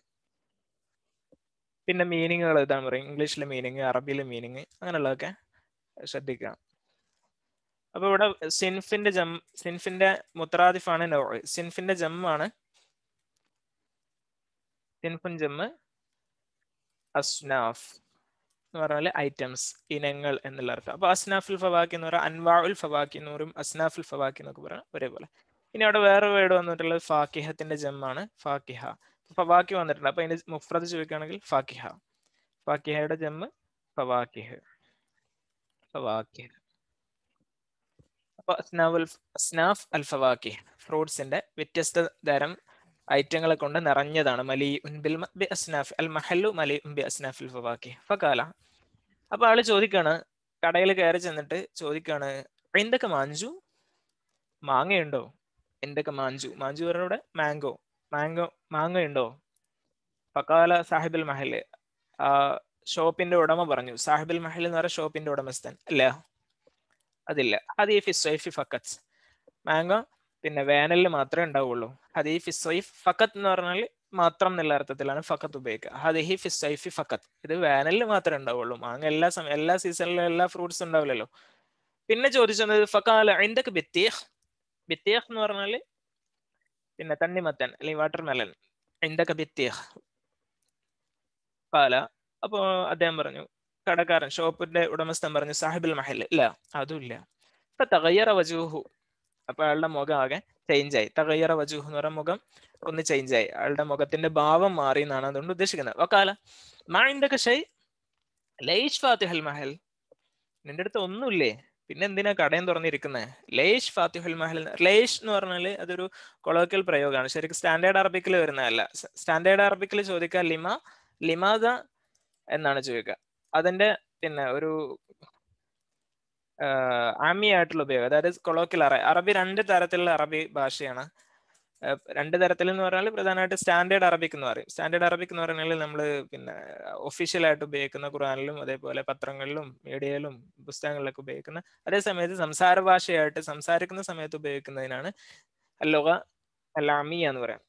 പിന്നെ മീനിങ്ങുകൾ എഴുതാൻ പറയും ഇംഗ്ലീഷിലെ മീനിങ് അറബിയിലെ മീനിങ് അങ്ങനെയുള്ളതൊക്കെ ശ്രദ്ധിക്കുക അപ്പൊ ഇവിടെ സിൻഫിന്റെ ജം സിൻഫിന്റെ മുത്തറാദിഫാണ് നോ സിൻഫിന്റെ ജമ്മാണ് സിൻഫുൻ ജമ്മ് അസ്നാഫ് എന്ന് പറഞ്ഞാൽ ഐറ്റംസ് ഇനങ്ങൾ എന്നുള്ള അർത്ഥം അപ്പൊ അസ്നാഫുൽ ഫവാക്കി എന്ന് പറയാം അൻവാഉൽ ഫവാക്കി എന്ന് പറയും അസ്നാഫുൽ ഫവാക്കി എന്നൊക്കെ പറയാം ഒരേപോലെ ഇനി അവിടെ വേറെ വേർഡ് വന്നിട്ടുള്ളത് ഫാക്കിഹത്തിന്റെ ജമ്മാണ് ഫാക്കിഹ ഫവാക്കി വന്നിട്ടുണ്ട് അപ്പൊ അതിന്റെ മുഫ്രദ് ചോദിക്കുകയാണെങ്കിൽ ഫാക്കിഹ ഫാക്കിഹയുടെ ജമ്മ് ഫവാക്കിഹ് ഫവാക്കിഹ് അപ്പൊ അസ്നാവുൽ അസ്നാഫ് അൽ ഫവാക്കി ഫ്രൂട്ട്സിന്റെ വ്യത്യസ്ത തരം ഐറ്റങ്ങളെ കൊണ്ട് നിറഞ്ഞതാണ് മലി ഉൻബിൽ ബി അസ്നാഫ് അൽ മഹല്ലു മലി ഉൻബി അസ്നാഫിൽ ഫവാക്കി ഫകാല അപ്പൊ ആള് ചോദിക്കാണ് കടയിൽ കയറി ചെന്നിട്ട് ചോദിക്കാണ് എന്തൊക്കെ മാഞ്ചു മാങ്ങയുണ്ടോ എന്തൊക്കെ മാഞ്ചു മാഞ്ചു പറഞ്ഞവിടെ മാംഗോ മാംഗോ മാങ്ങ ഉണ്ടോ ഫക്കാല സാഹിബുൽ മഹല് ആ ഷോപ്പിന്റെ ഉടമ പറഞ്ഞു സാഹിബുൽ മഹൽ എന്ന് പറഞ്ഞ ഷോപ്പിന്റെ ഉടമസ്ഥൻ അല്ല അതില്ല ഹദീഫി സൈഫി ഫക്കത്ത് മാംഗോ പിന്നെ വേനലിൽ മാത്രമേ ഉണ്ടാവുള്ളൂ ഹദീഫി സൈഫ് ഫക്കത്ത് എന്ന് പറഞ്ഞാൽ മാത്രം എന്നുള്ള അർത്ഥത്തിലാണ് ഫക്കത്ത് ഉപയോഗിക്കുക ഹദീഹി ഫി സൈഫി ഫക്കത്ത് ഇത് വേനലിൽ മാത്രമേ ഉണ്ടാവുള്ളൂ മാങ്ങ എല്ലാ സമയം എല്ലാ സീസണിലും എല്ലാ ഫ്രൂട്ട്സ് ഉണ്ടാവില്ലല്ലോ പിന്നെ ചോദിച്ചത് ഫക്കാല എന്തൊക്കെ ബിത്തിയഹ് ബിത്തിയഹ് എന്ന് പറഞ്ഞാൽ പിന്നെ തണ്ണിമത്തൻ അല്ലെങ്കിൽ വാട്ടർ മെലൻ എന്തൊക്കെ ബിത്തിയഹ് കാല അപ്പോ അദ്ദേഹം പറഞ്ഞു കടക്കാരൻ ഷോപ്പിന്റെ ഉടമസ്ഥൻ പറഞ്ഞു സാഹിബുൽ മഹൽ ഇല്ല അതും ഇല്ല ഇപ്പൊ തകയ്യറ വജൂഹു അപ്പൊ അയാളുടെ മുഖം ആകെ ചേഞ്ച് ആയി തകയ്യറ വജൂഹ് എന്ന് പറയുന്ന മുഖം ഒന്ന് ചേഞ്ച് ആയി അയാളുടെ മുഖത്തിന്റെ ഭാവം മാറി എന്നാണ് അതുകൊണ്ട് ഉദ്ദേശിക്കുന്നത് വക്കാല മാഇന്തൊക്കെ ഷൈ ലൈഷ് ഫാത്തിഹൽ മഹൽ നിന്റെ അടുത്ത് ഒന്നുമില്ലേ പിന്നെ എന്തിനാ കടയും തുറന്നിരിക്കുന്നത് ലേഷ് ഫാത്തിഹുൽ മഹൽ ലേഷ് എന്ന് പറഞ്ഞാൽ അതൊരു കൊളോക്കൽ പ്രയോഗമാണ് ശരിക്കും സ്റ്റാൻഡേർഡ് അറബിക്കിൽ വരുന്നതല്ല സ്റ്റാൻഡേർഡ് അറബിക്കിൽ ചോദിക്കുക ലിമ ലിമാദ എന്നാണ് ചോദിക്കുക അതിന്റെ പിന്നെ ഒരു ആമി ആയിട്ടുള്ള ഉപയോഗം അതായത് കൊളോക്കിൽ അറ അറബി രണ്ട് തരത്തിലുള്ള അറബി ഭാഷയാണ് രണ്ട് തരത്തിൽ എന്ന് പറഞ്ഞാൽ പ്രധാനമായിട്ട് സ്റ്റാൻഡേർഡ് അറബിക് എന്ന് പറയും സ്റ്റാൻഡേർഡ് അറബിക് എന്ന് പറഞ്ഞാൽ നമ്മൾ പിന്നെ ഒഫീഷ്യലായിട്ട് ഉപയോഗിക്കുന്ന ഖുറാനിലും അതേപോലെ പത്രങ്ങളിലും മീഡിയയിലും പുസ്തകങ്ങളിലൊക്കെ ഉപയോഗിക്കുന്ന അതേ സമയത്ത് സംസാര ഭാഷയായിട്ട് സംസാരിക്കുന്ന സമയത്ത് ഉപയോഗിക്കുന്നതിനാണ് അല്ലോക അല്ലാമിയ എന്ന് പറയാം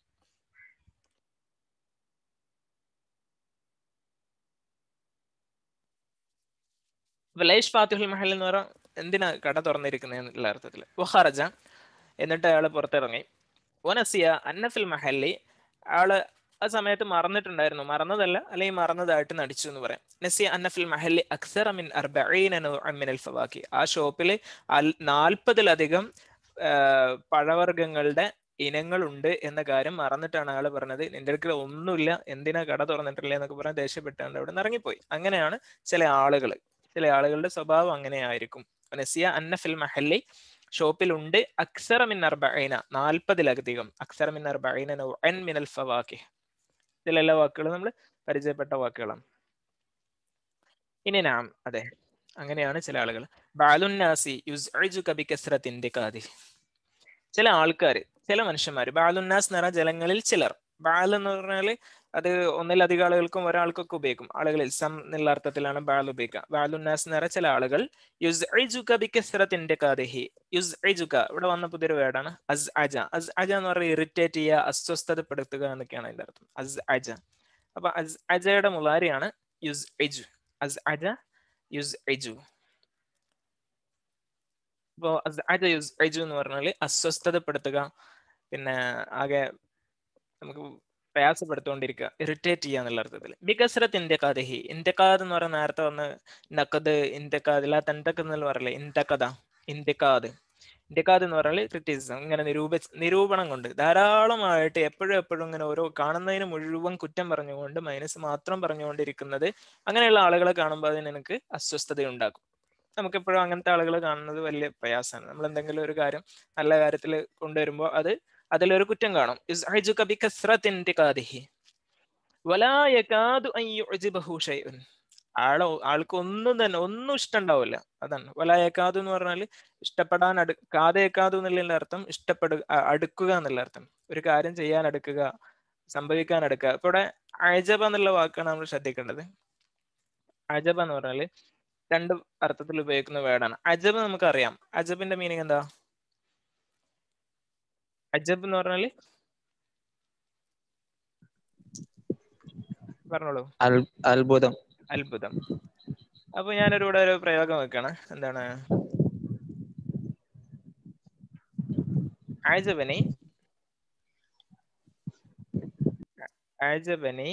ലൈഷ് ഫാത്തിഹുൽ മഹൽ എന്ന് പറഞ്ഞാൽ എന്തിനാ കട തുറന്നിരിക്കുന്നത് എന്നുള്ള അർത്ഥത്തിൽ വഹാറജ എന്നിട്ട് അയാൾ പുറത്തിറങ്ങി ഓനസിയ അന്നഫിൽ മഹല്ലി ആള് ആ സമയത്ത് മറന്നിട്ടുണ്ടായിരുന്നു മറന്നതല്ല അല്ലെങ്കിൽ മറന്നതായിട്ട് നടിച്ചു എന്ന് പറയാം നസിയ അന്നഫിൽ മഹല്ലി അക്സർ അമിൻ അർബീൻ ഫവാക്കി ആ ഷോപ്പിൽ നാൽപ്പതിലധികം പഴവർഗ്ഗങ്ങളുടെ ഇനങ്ങളുണ്ട് എന്ന കാര്യം മറന്നിട്ടാണ് ആള് പറഞ്ഞത് നിന്റെ അടുക്കൽ ഒന്നുമില്ല എന്തിനാ കട തുറന്നിട്ടില്ല എന്നൊക്കെ പറഞ്ഞ് ദേഷ്യപ്പെട്ടാണ്ട് അവിടെ നിന്ന് ഇറങ്ങിപ്പോയി അങ്ങനെയാണ് ചില ആളുകൾ ചില ആളുകളുടെ സ്വഭാവം അങ്ങനെയായിരിക്കും നസിയ അന്നഫിൽ മഹല്ലി ഷോപ്പിലുണ്ട് അക്സറ മിൻ അർബൈന നാൽപ്പതിലധികം അക്സറ മിൻ അർബൈന നൗഅൻ മിനൽ ഫവാക്കി ഇതിലെല്ലാ വാക്കുകളും നമ്മൾ പരിചയപ്പെട്ട വാക്കുകളാണ് ഇനി നാം അതെ അങ്ങനെയാണ് ചില ആളുകൾ ബാലുന്നാസി യുസ് കബി കസ്രത്തിന്റെ കാതി ചില ആൾക്കാർ ചില മനുഷ്യന്മാർ ബാലുന്നാസ് എന്ന് പറഞ്ഞാൽ ജലങ്ങളിൽ ചിലർ ബാൽ എന്ന് പറഞ്ഞാൽ അത് ഒന്നിലധികം ആളുകൾക്കും ഒരാൾക്കൊക്കെ ഉപയോഗിക്കും ആളുകളിൽ സം എന്നുള്ള അർത്ഥത്തിലാണ് ബാൽ ഉപയോഗിക്കുക ബാലുന്നാസ് എന്ന് പറഞ്ഞാൽ ചില ആളുകൾ യുസ് ബിക്കസ്രത്തിന്റെ കാതഹി യുസ് ഇവിടെ വന്ന പുതിയൊരു വേർഡാണ് അസ് അജ അസ് അജ എന്ന് പറഞ്ഞാൽ ഇറിറ്റേറ്റ് ചെയ്യുക അസ്വസ്ഥതപ്പെടുത്തുക എന്നൊക്കെയാണ് അതിന്റെ അർത്ഥം അസ് അജ അപ്പൊ അസ് അജയുടെ മുലാരിയാണ് യുസ് എജു അസ് അജ യുസ് എജു ഇപ്പോ അസ് അജ യുസ് എജു എന്ന് പറഞ്ഞാൽ അസ്വസ്ഥതപ്പെടുത്തുക പിന്നെ ആകെ നമുക്ക് പ്രയാസപ്പെടുത്തുകൊണ്ടിരിക്കുക ഇറിറ്റേറ്റ് ചെയ്യുക എന്നുള്ള അർത്ഥത്തിൽ ബികസ്രത്ത് ഇന്ത്യക്കാദഹി ഇന്ത്യക്കാദ് എന്ന് പറയുന്ന നേരത്തെ വന്ന് നക്കത് ഇന്ത്യക്കാദ് ഇല്ല തന്തക്ക് എന്ന് പറയില്ലേ ഇന്ത്യക്കഥ ഇന്ത്യക്കാദ് ഇന്ത്യക്കാദ് എന്ന് പറഞ്ഞാൽ ക്രിറ്റിസിസം ഇങ്ങനെ നിരൂപ നിരൂപണം കൊണ്ട് ധാരാളമായിട്ട് എപ്പോഴും എപ്പോഴും ഇങ്ങനെ ഓരോ കാണുന്നതിന് മുഴുവൻ കുറ്റം പറഞ്ഞുകൊണ്ട് മൈനസ് മാത്രം പറഞ്ഞുകൊണ്ടിരിക്കുന്നത് അങ്ങനെയുള്ള ആളുകളെ കാണുമ്പോൾ അതിന് എനിക്ക് അസ്വസ്ഥത ഉണ്ടാക്കും നമുക്കെപ്പോഴും അങ്ങനത്തെ ആളുകളെ കാണുന്നത് വലിയ പ്രയാസമാണ് നമ്മൾ എന്തെങ്കിലും ഒരു കാര്യം നല്ല കാര്യത്തിൽ കൊണ്ടുവരുമ്പോൾ അത് അതിലൊരു കുറ്റം കാണും ആളോ ആൾക്ക് ഒന്നും തന്നെ ഒന്നും ഇഷ്ടമുണ്ടാവില്ല അതാണ് വലായക്കാതു എന്ന് പറഞ്ഞാൽ ഇഷ്ടപ്പെടാൻ അടു കാതയേക്കാതു എന്നുള്ള അർത്ഥം ഇഷ്ടപ്പെടുക അടുക്കുക എന്നുള്ള അർത്ഥം ഒരു കാര്യം ചെയ്യാൻ അടുക്കുക സംഭവിക്കാൻ അടുക്കുക ഇപ്പൊ ഇവിടെ അജബ എന്നുള്ള വാക്കാണ് നമ്മൾ ശ്രദ്ധിക്കേണ്ടത് അജബ എന്ന് പറഞ്ഞാല് രണ്ട് അർത്ഥത്തിൽ ഉപയോഗിക്കുന്ന വേർഡാണ് അജബ് നമുക്കറിയാം അജബിന്റെ മീനിങ് എന്താ അജബ് എന്ന് പറഞ്ഞാല് പറഞ്ഞോളൂ അത്ഭുതം അത്ഭുതം അപ്പൊ ഞാനൊരു ഇവിടെ ഒരു പ്രയോഗം വെക്കാണ് എന്താണ് ആജബനി ആജബനി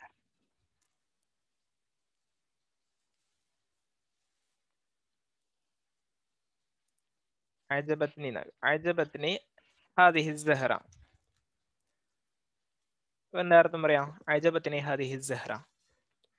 അജബത്നി അജബത്നി ഹാദിഹി സഹറ എന്താ അർത്ഥം പറയാം അജബത്തിനെ ഹാദിഹി സഹറ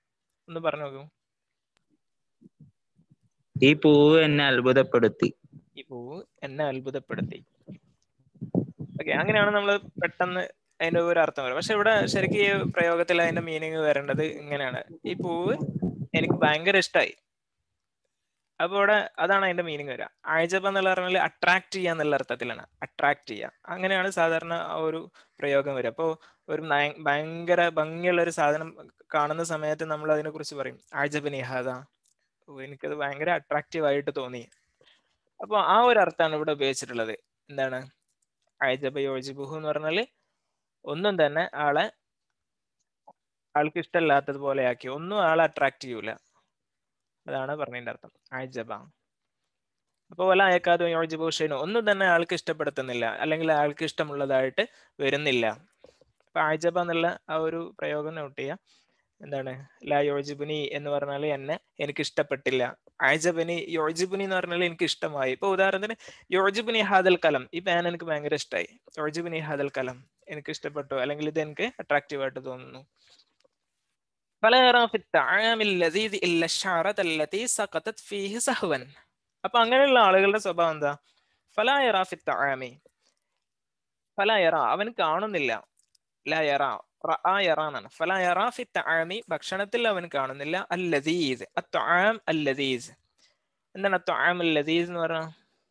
ഒന്ന് പറഞ്ഞു നോക്കൂ ഈ പൂവ് എന്നെ അത്ഭുതപ്പെടുത്തി ഈ പൂവ് എന്നെ അത്ഭുതപ്പെടുത്തി ഓക്കെ അങ്ങനെയാണ് നമ്മൾ പെട്ടെന്ന് അതിന്റെ ഒരു അർത്ഥം വരും പക്ഷെ ഇവിടെ ശരിക്കും ഈ പ്രയോഗത്തിൽ അതിന്റെ മീനിങ് വരേണ്ടത് ഇങ്ങനെയാണ് ഈ പൂവ് എനിക്ക് ഭയങ്കര ഇഷ്ടമായി അപ്പൊ ഇവിടെ അതാണ് അതിന്റെ മീനിങ് വരിക ആഴ്ചപ്പം എന്നുള്ള പറഞ്ഞാൽ അട്രാക്ട് ചെയ്യുക എന്നുള്ള അർത്ഥത്തിലാണ് അട്രാക്ട് ചെയ്യുക അങ്ങനെയാണ് സാധാരണ ആ ഒരു പ്രയോഗം വരിക അപ്പോൾ ഒരു നയ- ഭയങ്കര ഭംഗിയുള്ള ഒരു സാധനം കാണുന്ന സമയത്ത് നമ്മൾ അതിനെ കുറിച്ച് പറയും ആഴ്ചബനിഹാദ ഓ എനിക്കത് ഭയങ്കര അട്രാക്റ്റീവ് ആയിട്ട് തോന്നി അപ്പോൾ ആ ഒരു അർത്ഥമാണ് ഇവിടെ ഉപയോഗിച്ചിട്ടുള്ളത് എന്താണ് ആഴ്ചബ യോജിബുഹു എന്ന് പറഞ്ഞാല് ഒന്നും തന്നെ ആളെ ആൾക്ക് ഇഷ്ടമല്ലാത്തതുപോലെ ആക്കി ഒന്നും ആളെ അട്രാക്ട് ചെയ്യൂല അതാണ് പറഞ്ഞതിന്റെ അർത്ഥം ആഴ്ചബ അപ്പോൾ വല അയക്കാതെ യോജിബു ഷൈനു ഒന്നും തന്നെ ആൾക്ക് ഇഷ്ടപ്പെടുത്തുന്നില്ല അല്ലെങ്കിൽ ആൾക്ക് ഇഷ്ടമുള്ളതായിട്ട് വരുന്നില്ല അപ്പൊ ആഴ്ചബ എന്നുള്ള ആ ഒരു പ്രയോഗം നോട്ട് ചെയ്യുക എന്താണ് ലാ യോജിബുനി എന്ന് പറഞ്ഞാൽ എന്നെ എനിക്ക് ഇഷ്ടപ്പെട്ടില്ല ആഴ്ചബനി യോജിബുനി എന്ന് പറഞ്ഞാൽ എനിക്ക് ഇഷ്ടമായി ഇപ്പൊ ഉദാഹരണത്തിന് യോജിബുനി ഹാദൽ കലം ഈ പാൻ എനിക്ക് ഭയങ്കര ഇഷ്ടമായി യോജിബുനി ഹാദൽ കലം എനിക്ക് ഇഷ്ടപ്പെട്ടു അല്ലെങ്കിൽ ഇത് എനിക്ക് അട്രാക്റ്റീവ് ആയിട്ട് തോന്നുന്നു فلا يرى في الطعام اللذيذ إلا الشعرة التي سقطت فيه سهوا അപ്പൊ അങ്ങനെയുള്ള ആളുകളുടെ സ്വഭാവം എന്താ ഫലായറ ഫി തആമി ഫലായറ അവൻ കാണുന്നില്ല ലയറ റആയറ എന്നാണ് ഫലായറ ഫി തആമി ഭക്ഷണത്തിൽ അവൻ കാണുന്നില്ല അൽ ലദീസ് അത്ആം അൽ ലദീസ് എന്താണ് അത്ആം അൽ ലദീസ് എന്ന് പറഞ്ഞാ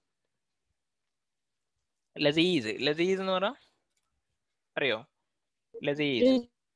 ലദീസ് ലദീസ് എന്ന് പറഞ്ഞാ അറിയോ ലദീസ്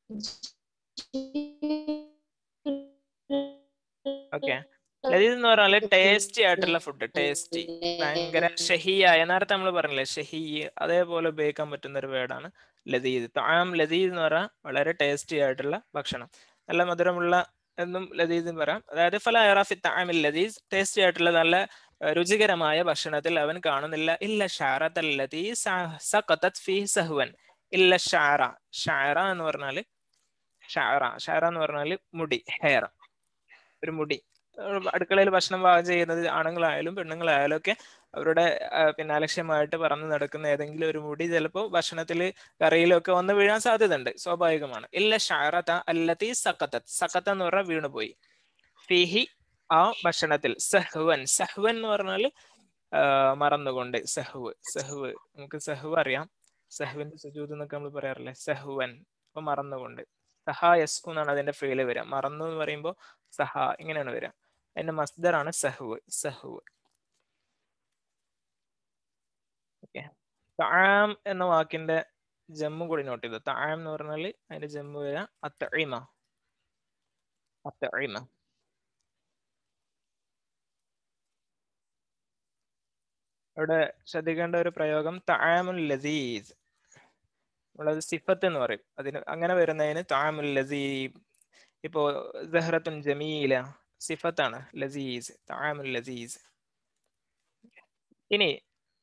ഓക്കെ ലദീസ് എന്ന് പറഞ്ഞാല് ടേസ്റ്റി ആയിട്ടുള്ള ഫുഡ് ടേസ്റ്റി ഭയങ്കര ഷഹിയായ നേരത്തെ നമ്മൾ പറഞ്ഞില്ലേ ഷഹി അതേപോലെ ഉപയോഗിക്കാൻ പറ്റുന്ന ഒരു വേർഡാണ് ലദീദ് താം ലദീദ് എന്ന് പറഞ്ഞാൽ വളരെ ടേസ്റ്റി ആയിട്ടുള്ള ഭക്ഷണം നല്ല മധുരമുള്ള എന്നും ലദീദ് എന്ന് പറയാം അതായത് ഫല അറാഫി താമിൽ ലദീസ് ടേസ്റ്റി ആയിട്ടുള്ള നല്ല ഏർ, രുചികരമായ ഭക്ഷണത്തിൽ അവൻ കാണുന്നില്ല ഇല്ല ഷാറത്തല്ലതി സഖതത് ഫീ സഹ്വൻ ഇല്ല ഷാറ ഷാറ എന്ന് പറഞ്ഞാല് ഷാറ ഷാറ എന്ന് പറഞ്ഞാല് മുടി ഹെയർ ഒരു മുടി ഏർ അടുക്കളയിൽ ഭക്ഷണം പാകം ചെയ്യുന്നത് ആണുങ്ങളായാലും പെണ്ണുങ്ങളായാലും ഒക്കെ അവരുടെ ആ, പിന്നെ അലക്ഷ്യമായിട്ട് പറന്ന് നടക്കുന്ന ഏതെങ്കിലും ഒരു മുടി ചിലപ്പോൾ ഭക്ഷണത്തിൽ കറിയിലൊക്കെ വന്ന് വീഴാൻ സാധ്യതയുണ്ട് സ്വാഭാവികമാണ് ഇല്ല ഷാറത്ത അല്ലത്തി സക്കത്തത്ത് സക്കത്ത എന്ന് പറഞ്ഞാൽ വീണുപോയി ഫിഹി ആ ഭക്ഷണത്തിൽ സഹ്വൻ സഹ്വൻ എന്ന് പറഞ്ഞാൽ മറന്നുകൊണ്ട് സഹ്വ് സഹ്വ് നമുക്ക് സഹ്വ് അറിയാം സഹ്വിന്റെ സുജൂത് എന്നൊക്കെ നമ്മൾ പറയാറില്ലേ സഹ്വൻ അപ്പൊ മറന്നുകൊണ്ട് സഹ യസ്കു എന്നാണ് അതിന്റെ ഫീല് വരിക മറന്നു എന്ന് പറയുമ്പോൾ സഹ ഇങ്ങനെയാണ് വരിക അതിന്റെ മസ്ദറാണ് സഹ്വ് സഹ്വ് ഓക്കെ താം എന്ന വാക്കിന്റെ ജമ്മു കൂടി നോട്ട് ചെയ്തു താം എന്ന് പറഞ്ഞാൽ അതിന്റെ ജമ്മു വരിക അത്തഴിമ അത്തഴിമ ഇവിടെ ശ്രദ്ധിക്കേണ്ട ഒരു പ്രയോഗം താമുൽ ലസീസ് നമ്മളത് സിഫത്ത് എന്ന് പറയും അതിന് അങ്ങനെ വരുന്നതിന് താമുൽ ലസീബ് ഇപ്പോ സഹ്റത്തുൻ ജമീല സിഫത്താണ് ലസീസ് താമുൽ ലസീസ് ഇനി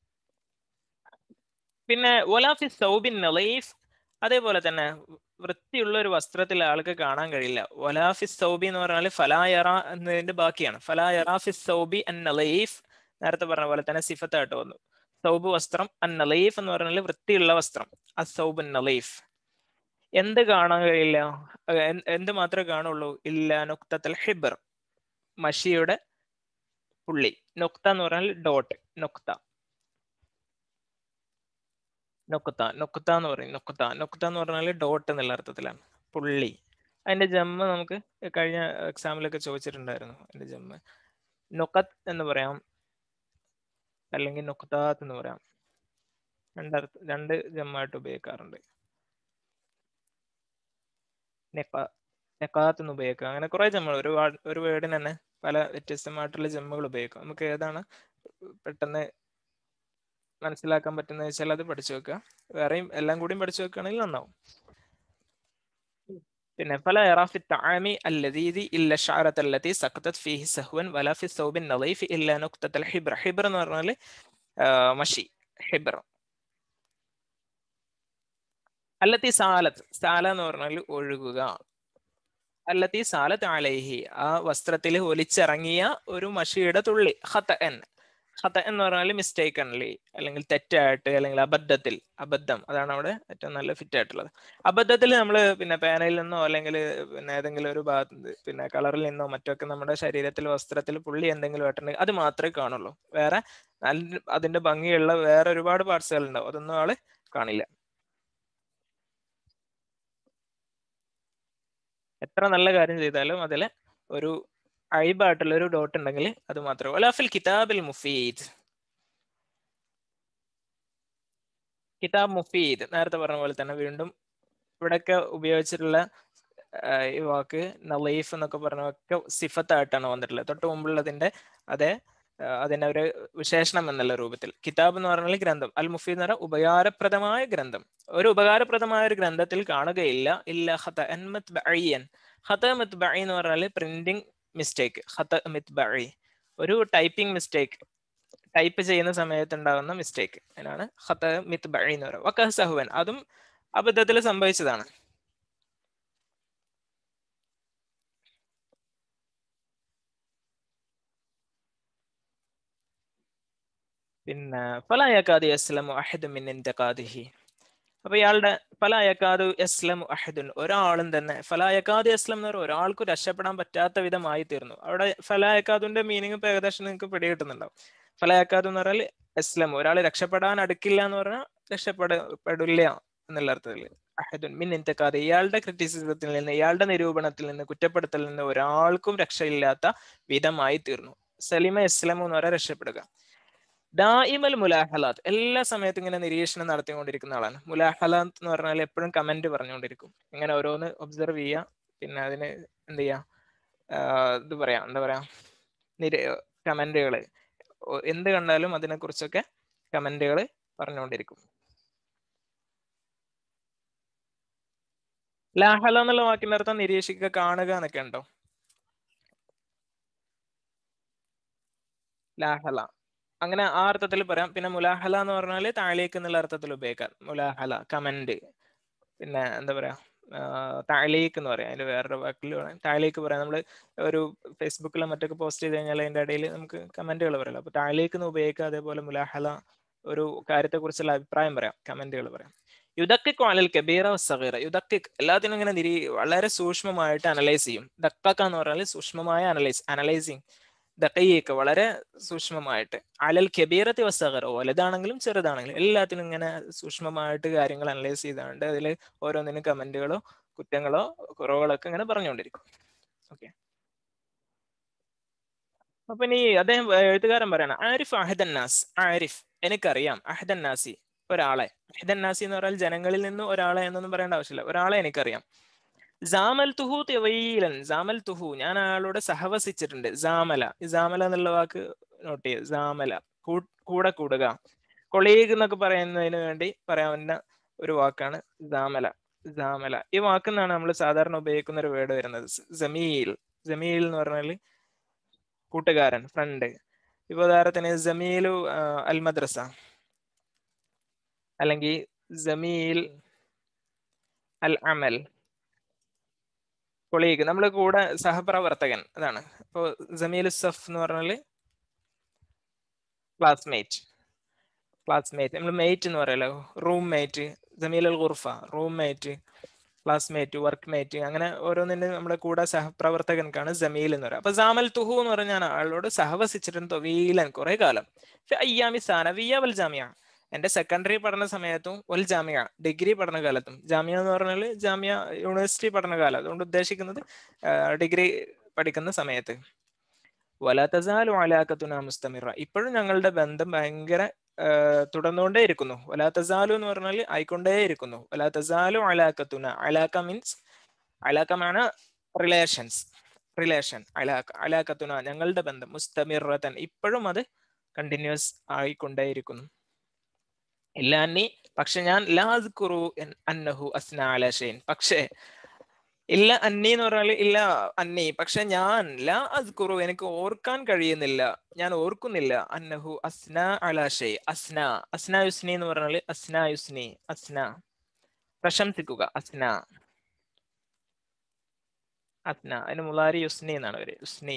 പിന്നെ ഒലാഫി സൗബിൻ നലീഫ് അതേപോലെ തന്നെ വൃത്തിയുള്ള ഒരു വസ്ത്രത്തിൽ ആൾക്ക് കാണാൻ കഴിയില്ല ഒലാഫി സൗബി എന്ന് പറഞ്ഞാൽ ഫലായറ എന്നതിന്റെ ബാക്കിയാണ് ഫലായറ ഫി സൗബി അൻ നലീഫ് നേരത്തെ പറഞ്ഞ പോലെ തന്നെ സിഫത്തായിട്ട് വന്നു സൗബ് വസ്ത്രം അൻ നലീഫ് എന്ന് പറഞ്ഞാൽ വൃത്തിയുള്ള വസ്ത്രം അസൗബ് നലീഫ് എന്ത് കാണാൻ കഴിയില്ല അഹ് എന്ത് എന്ത് മാത്രമേ കാണുള്ളൂ ഇല്ല നുക്തത്തൽ ഹിബർ മഷിയുടെ പുള്ളി നുക്ത എന്ന് പറഞ്ഞാൽ ഡോട്ട് നുക്ത നുക്ത നുക്ത എന്ന് പറയും നുക്ത നുക്ത എന്ന് പറഞ്ഞാൽ ഡോട്ട് എന്നുള്ള അർത്ഥത്തിലാണ് പുള്ളി അതിന്റെ ജമ്മ നമുക്ക് കഴിഞ്ഞ എക്സാമിലൊക്കെ ചോദിച്ചിട്ടുണ്ടായിരുന്നു അതിന്റെ ജമ്മ നുക്കത്ത് എന്ന് പറയാം അല്ലെങ്കിൽ നുക്താത്ത് എന്ന് പറയാം രണ്ടർത്ഥ രണ്ട് ജമ്മായിട്ട് ഉപയോഗിക്കാറുണ്ട് നെക്ക നെക്കാത്ത് എന്ന് ഉപയോഗിക്കാം അങ്ങനെ കുറെ ജമ്മകൾ ഒരു വാ- ഒരു വേർഡിന് തന്നെ പല വ്യത്യസ്തമായിട്ടുള്ള ജമ്മുകൾ ഉപയോഗിക്കാം നമുക്ക് ഏതാണ് പെട്ടെന്ന് മനസ്സിലാക്കാൻ പറ്റുന്നത് വെച്ചാൽ അത് പഠിച്ചു വെക്കുക വേറെയും എല്ലാം കൂടിയും പഠിച്ചു വെക്കുകയാണെങ്കിൽ നന്നാവും പിന്നെ ഫല യറാഫി തആമി അല്ലദീദി ഇല്ല ഷഅറത അല്ലതി സഖതത് ഫീഹി സഹ്വൻ വല ഫി സൗബിൻ നളീഫ് ഇല്ല നുക്തത്തൽ ഹിബ്ര ഹിബ്ര എന്ന് പറഞ്ഞാൽ മഷി ഹിബ്ര അല്ലത്തി സാലത്ത് സാല എന്ന് പറഞ്ഞാൽ ഒഴുകുക അല്ലത്തി സാലത്ത് അലൈഹി ആ വസ്ത്രത്തിൽ ഒലിച്ചിറങ്ങിയ ഒരു മഷിയുടെ തുള്ളി ഹത്ത എൻ ഖത എന്ന് പറഞ്ഞാൽ മിസ്റ്റേക്കൺലി അല്ലെങ്കിൽ തെറ്റായിട്ട് അല്ലെങ്കിൽ അബദ്ധത്തിൽ അബദ്ധം അതാണ് അവിടെ ഏറ്റവും നല്ല ഫിറ്റ് ആയിട്ടുള്ളത് അബദ്ധത്തിൽ നമ്മൾ പിന്നെ പേനയിൽ നിന്നോ അല്ലെങ്കിൽ പിന്നെ ഏതെങ്കിലും ഒരു ഭാഗത്ത് പിന്നെ കളറിൽ നിന്നോ മറ്റൊക്കെ നമ്മുടെ ശരീരത്തിൽ വസ്ത്രത്തിൽ പുള്ളി എന്തെങ്കിലും ആയിട്ടുണ്ടെങ്കിൽ അത് മാത്രമേ കാണുള്ളൂ വേറെ നല്ല അതിന്റെ ഭംഗിയുള്ള വേറെ ഒരുപാട് പാർട്സുകൾ ഉണ്ടാവും അതൊന്നും ആള് കാണില്ല എത്ര നല്ല കാര്യം ചെയ്താലും അതിൽ ഒരു അഴിബായിട്ടുള്ള ഒരു ഡോട്ട് ഉണ്ടെങ്കിൽ അത് മാത്രമേ വലാഫിൽ കിതാബിൽ മുഫീദ് കിതാബ് മുഫീദ് നേരത്തെ പറഞ്ഞ പോലെ തന്നെ വീണ്ടും ഇവിടെയൊക്കെ ഉപയോഗിച്ചിട്ടുള്ള ഈ വാക്ക് നലീഫ് എന്നൊക്കെ പറഞ്ഞൊക്കെ സിഫത്തായിട്ടാണ് വന്നിട്ടുള്ളത് തൊട്ട് മുമ്പുള്ളതിന്റെ അതേ അതിന്റെ ഒരു വിശേഷണം എന്നുള്ള രൂപത്തിൽ കിതാബ് എന്ന് പറഞ്ഞാൽ ഗ്രന്ഥം അൽ മുഫീദ് എന്ന് പറഞ്ഞാൽ ഉപകാരപ്രദമായ ഗ്രന്ഥം ഒരു ഉപകാരപ്രദമായ ഒരു ഗ്രന്ഥത്തിൽ കാണുകയില്ല ഇല്ല ഹത അൻമത് ബഅയ്യൻ ഹത മത് ബഅ എന്ന് പറഞ്ഞാൽ പ്രിന്റിംഗ് മിസ്റ്റേക്ക് ഹത മിത് ബഅ ഒരു ടൈപ്പിംഗ് മിസ്റ്റേക്ക് ടൈപ്പ് ചെയ്യുന്ന സമയത്ത് ഉണ്ടാകുന്ന മിസ്റ്റേക്ക് അതിനാണ് ഹത മിത് ബഅ എന്ന് പറയുക വക്കഹ സഹുവൻ അതും അബദ്ധത്തിൽ സംഭവിച്ചതാണ് പിന്നെ ഫലായക്കാദ് അസ്ലമു അഹദ് മിൻ ഇന്തിഖാദിഹി അപ്പൊ ഇയാളുടെ ഫലായക്കാദു അസ്ലം അഹദുൻ ഒരാളും തന്നെ ഫലായക്കാദ് അസ്ലം എന്ന് പറഞ്ഞാൽ ഒരാൾക്ക് രക്ഷപ്പെടാൻ പറ്റാത്ത വിധമായി തീർന്നു അവിടെ ഫലായക്കാദിന്റെ മീനിങ് ഇപ്പൊ ഏകദേശം നിങ്ങൾക്ക് പിടികിട്ടുന്നുണ്ടാവും ഫലായക്കാദ് എന്ന് പറഞ്ഞാൽ അസ്ലം ഒരാൾ രക്ഷപ്പെടാൻ അടുക്കില്ല എന്ന് പറഞ്ഞാൽ രക്ഷപ്പെടില്ല എന്നുള്ള അർത്ഥത്തിൽ അഹദുൻ മിൻ ഇന്തിഖാദ് ഇയാളുടെ ക്രിറ്റിസിസത്തിൽ നിന്ന് ഇയാളുടെ നിരൂപണത്തിൽ നിന്ന് കുറ്റപ്പെടുത്തലിൽ നിന്ന് ഒരാൾക്കും രക്ഷയില്ലാത്ത വിധമായി തീർന്നു സലിമ ഇസ്ലാമു എന്ന് പറയാൻ രക്ഷപ്പെടുക ദായിമൽ മുലാഹലാത്ത് എല്ലാ സമയത്തും ഇങ്ങനെ നിരീക്ഷണം നടത്തിക്കൊണ്ടിരിക്കുന്ന ആളാണ് മുലാഹലാത്ത് എന്ന് പറഞ്ഞാൽ എപ്പോഴും കമന്റ് പറഞ്ഞുകൊണ്ടിരിക്കും ഇങ്ങനെ ഓരോന്ന് ഒബ്സർവ് ചെയ്യുക പിന്നെ അതിന് എന്ത് ചെയ്യാ ഇത് പറയാം എന്താ പറയാ നിര കമന്റുകൾ എന്ത് കണ്ടാലും അതിനെ കുറിച്ചൊക്കെ കമന്റുകൾ പറഞ്ഞുകൊണ്ടിരിക്കും ലാഹല എന്നുള്ള വാക്കിന്റെ അർത്ഥം നിരീക്ഷിക്കുക കാണുക എന്നൊക്കെ ഉണ്ടോ ലാഹല അങ്ങനെ ആ അർത്ഥത്തിൽ പറയാം പിന്നെ മുലാഹല എന്ന് പറഞ്ഞാൽ താഴേക്ക് എന്നുള്ള അർത്ഥത്തിൽ ഉപയോഗിക്കാം മുലാഹല കമന്റ് പിന്നെ എന്താ പറയാ താഴേക്ക് എന്ന് പറയാം അതിന്റെ വേറൊരു വാക്കിൽ പറയാം താഴേക്ക് പറയാം നമ്മൾ ഒരു ഫേസ്ബുക്കിലോ മറ്റൊക്കെ പോസ്റ്റ് ചെയ്ത് കഴിഞ്ഞാൽ അതിന്റെ ഇടയിൽ നമുക്ക് കമന്റുകൾ പറയാം അപ്പൊ താഴേക്ക് എന്ന് ഉപയോഗിക്കുക അതേപോലെ മുലാഹല ഒരു കാര്യത്തെ കുറിച്ചുള്ള അഭിപ്രായം പറയാം കമന്റുകൾ പറയാം യുദക്കിക് അലൽ കബീറ സഗീറ യുദക്കിക് എല്ലാത്തിനും ഇങ്ങനെ നിരീ വളരെ സൂക്ഷ്മമായിട്ട് അനലൈസ് ചെയ്യും ദക്കക്ക എന്ന് പറഞ്ഞാൽ സൂക്ഷ്മമായ അനലൈസ് അനലൈസിങ് ദക്കയ്യേക്ക് വളരെ സൂക്ഷ്മമായിട്ട് അലൽ കബീറത്തി വസ്തകറോ വലുതാണെങ്കിലും ചെറുതാണെങ്കിലും എല്ലാത്തിനും ഇങ്ങനെ സൂക്ഷ്മമായിട്ട് കാര്യങ്ങൾ അനലൈസ് ചെയ്താണ്ട് അതിൽ ഓരോന്നിനും കമന്റുകളോ കുറ്റങ്ങളോ കുറവുകളോ ഒക്കെ ഇങ്ങനെ പറഞ്ഞുകൊണ്ടിരിക്കും ഓക്കെ അപ്പൊ ഇനി അദ്ദേഹം എഴുത്തുകാരൻ പറയണം ആരിഫ് അഹദന്നാസ് ആരിഫ് എനിക്കറിയാം അഹദന്നാസി ഒരാളെ അഹദന്നാസി എന്ന് പറഞ്ഞാൽ ജനങ്ങളിൽ നിന്ന് ഒരാളെ എന്നൊന്നും പറയേണ്ട ആവശ്യമില്ല ഒരാളെ എനിക്കറിയാം ജാമൽ തുഹു തെവീലൻ ജാമൽ തുഹു ഞാൻ അയാളോട് സഹവസിച്ചിട്ടുണ്ട് ജാമല ഈ ജാമല എന്നുള്ള വാക്ക് നോട്ട് ചെയ്യുക ജാമല കൂടെ കൂടുക കൊളീഗ് എന്നൊക്കെ പറയുന്നതിന് വേണ്ടി പറയാവുന്ന ഒരു വാക്കാണ് ജാമല ജാമല ഈ വാക്കെന്നാണ് നമ്മൾ സാധാരണ ഉപയോഗിക്കുന്ന ഒരു വേർഡ് വരുന്നത് ജമീൽ ജമീൽ എന്ന് പറഞ്ഞാൽ കൂട്ടുകാരൻ ഫ്രണ്ട് ഇപ്പൊ ഉദാഹരണത്തിന് ജമീലു അൽ മദ്രസ അല്ലെങ്കിൽ ജമീൽ അൽ അമൽ കൊളീഗ് നമ്മൾ കൂടെ സഹപ്രവർത്തകൻ അതാണ് ഇപ്പോൾ ജമീൽ സഫ് എന്ന് പറഞ്ഞാൽ ക്ലാസ്മേറ്റ് ക്ലാസ്മേറ്റ് നമ്മൾ മേറ്റ് എന്ന് പറയല്ലോ റൂം മേറ്റ് ജമീൽ അൽ ഖുർഫ roommate classmate workmate അങ്ങനെ ഓരോന്നിന്റെ നമ്മുടെ കൂടെ സഹപ്രവർത്തകൻക്കാണ് ജമീൽ എന്ന് പറയുക അപ്പൊ ജാമൽ തുഹു എന്ന് പറഞ്ഞാൽ ആളോട് സഹവസിച്ചിട്ടുണ്ട് തൊവീലൻ കുറെ കാലം അയ്യാമി സാനവിയ വൽ ജാമിയ എന്റെ സെക്കൻഡറി പഠന സമയത്തും ഒരു ജാമ്യ ഡിഗ്രി പഠനകാലത്തും ജാമ്യ എന്ന് പറഞ്ഞാൽ ജാമ്യ യൂണിവേഴ്സിറ്റി പഠനകാലം അതുകൊണ്ട് ഉദ്ദേശിക്കുന്നത് ഡിഗ്രി പഠിക്കുന്ന സമയത്ത് വലാത്തസാലു അലാക്കത്തുന മുസ്തമിറ ഇപ്പോഴും ഞങ്ങളുടെ ബന്ധം ഭയങ്കര തുടർന്നുകൊണ്ടേ ഇരിക്കുന്നു വലാത്തസാലു എന്ന് പറഞ്ഞാൽ ആയിക്കൊണ്ടേ ഇരിക്കുന്നു വലാത്തസാലു അലാക്കത്തുന അലാക്ക മീൻസ് അലാക്കമാണ് റിലേഷൻസ് റിലേഷൻ അലാക്ക അലാക്കത്തുന ഞങ്ങളുടെ ബന്ധം മുസ്തമിറത്തൻ ഇപ്പോഴും അത് കണ്ടിന്യൂസ് ആയിക്കൊണ്ടേയിരിക്കുന്നു ഇല്ല അന്നി പക്ഷെ ഞാൻ ലാസ്കുറു അന്നഹു അസ്ന അലഷൈൻ പക്ഷേ ഇല്ല അന്നി എന്ന് പറഞ്ഞാൽ ഇല്ല അന്നി പക്ഷെ ഞാൻ ലാ അസ്കുറു എനിക്ക് ഓർക്കാൻ കഴിയുന്നില്ല ഞാൻ ഓർക്കുന്നില്ല അന്നഹു അസ്ന അലാഷൈ അസ്ന അസ്ന യുസ്നി എന്ന് പറഞ്ഞാൽ അസ്ന യുസ്നി അസ്ന പ്രശംസിക്കുക അസ്ന അസ്ന അതിന് മുലാരി യുസ്നി എന്നാണ് അവര് യുസ്നി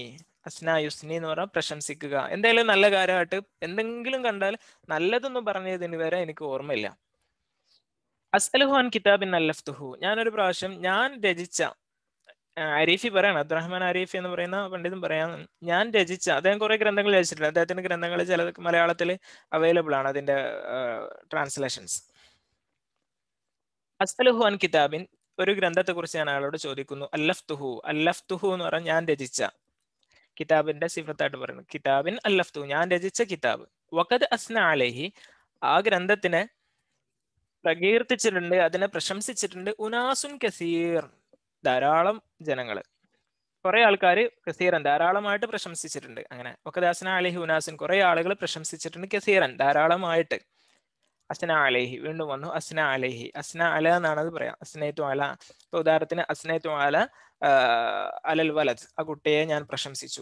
അസ്ന യുസ്നി എന്ന് പറഞ്ഞാൽ പ്രശംസിക്കുക എന്തെങ്കിലും നല്ല കാര്യമായിട്ട് എന്തെങ്കിലും കണ്ടാൽ നല്ലതൊന്നും പറഞ്ഞതിന് വരെ എനിക്ക് ഓർമ്മയില്ല അസ്അലുഹു അൻ കിതാബിൻ അല്ലഫ്തുഹു ഞാനൊരു പ്രാവശ്യം ഞാൻ രചിച്ച ആ, അരീഫി പറയാണ് അബ്ദുറഹ്മാൻ അരീഫി എന്ന് പറയുന്ന പണ്ഡിതൻ പറയാൻ ഞാൻ രചിച്ച അദ്ദേഹം കുറെ ഗ്രന്ഥങ്ങൾ രചിച്ചിട്ടുണ്ട് അദ്ദേഹത്തിന്റെ ഗ്രന്ഥങ്ങൾ ചിലത് മലയാളത്തിൽ അവൈലബിൾ ആണ് അതിന്റെ ട്രാൻസ്ലേഷൻസ് അസ്അലുഹു അൻ കിതാബിൻ ഒരു ഗ്രന്ഥത്തെ കുറിച്ച് ഞാൻ അയാളോട് ചോദിക്കുന്നു അല്ലഫ്തുഹു അല്ലഫ്തുഹു എന്ന് പറഞ്ഞാൽ ഞാൻ രചിച്ച കിതാബിന്റെ സിഫത്തായിട്ട് പറയുന്നു കിതാബിൻ അല്ലഫ്തുഹു ഞാൻ രചിച്ച കിതാബ് വഖദ് അസ്ന അലൈഹി ആ ഗ്രന്ഥത്തിനെ പ്രകീർത്തിച്ചിട്ടുണ്ട് അതിനെ പ്രശംസിച്ചിട്ടുണ്ട് ഉനാസുൻ കസീർ ധാരാളം ജനങ്ങൾ കുറെ ആൾക്കാർ കസീറൻ ധാരാളമായിട്ട് പ്രശംസിച്ചിട്ടുണ്ട് അങ്ങനെ വഖദ് അസ്ന അലൈഹി ഉനാസുൻ കുറെ ആളുകൾ പ്രശംസിച്ചിട്ടുണ്ട് കസീറൻ ധാരാളമായിട്ട് അസ്ന അലൈഹി വീണ്ടും വന്നു അസ്ന അലൈഹി അസ്ന അല എന്നാണ് അത് പറയാം അസ്നേത്തു അല ഇപ്പൊ ഉദാഹരണത്തിന് അസ്നേത്തു അല ആ, അലൽ വലത് ആ കുട്ടിയെ ഞാൻ പ്രശംസിച്ചു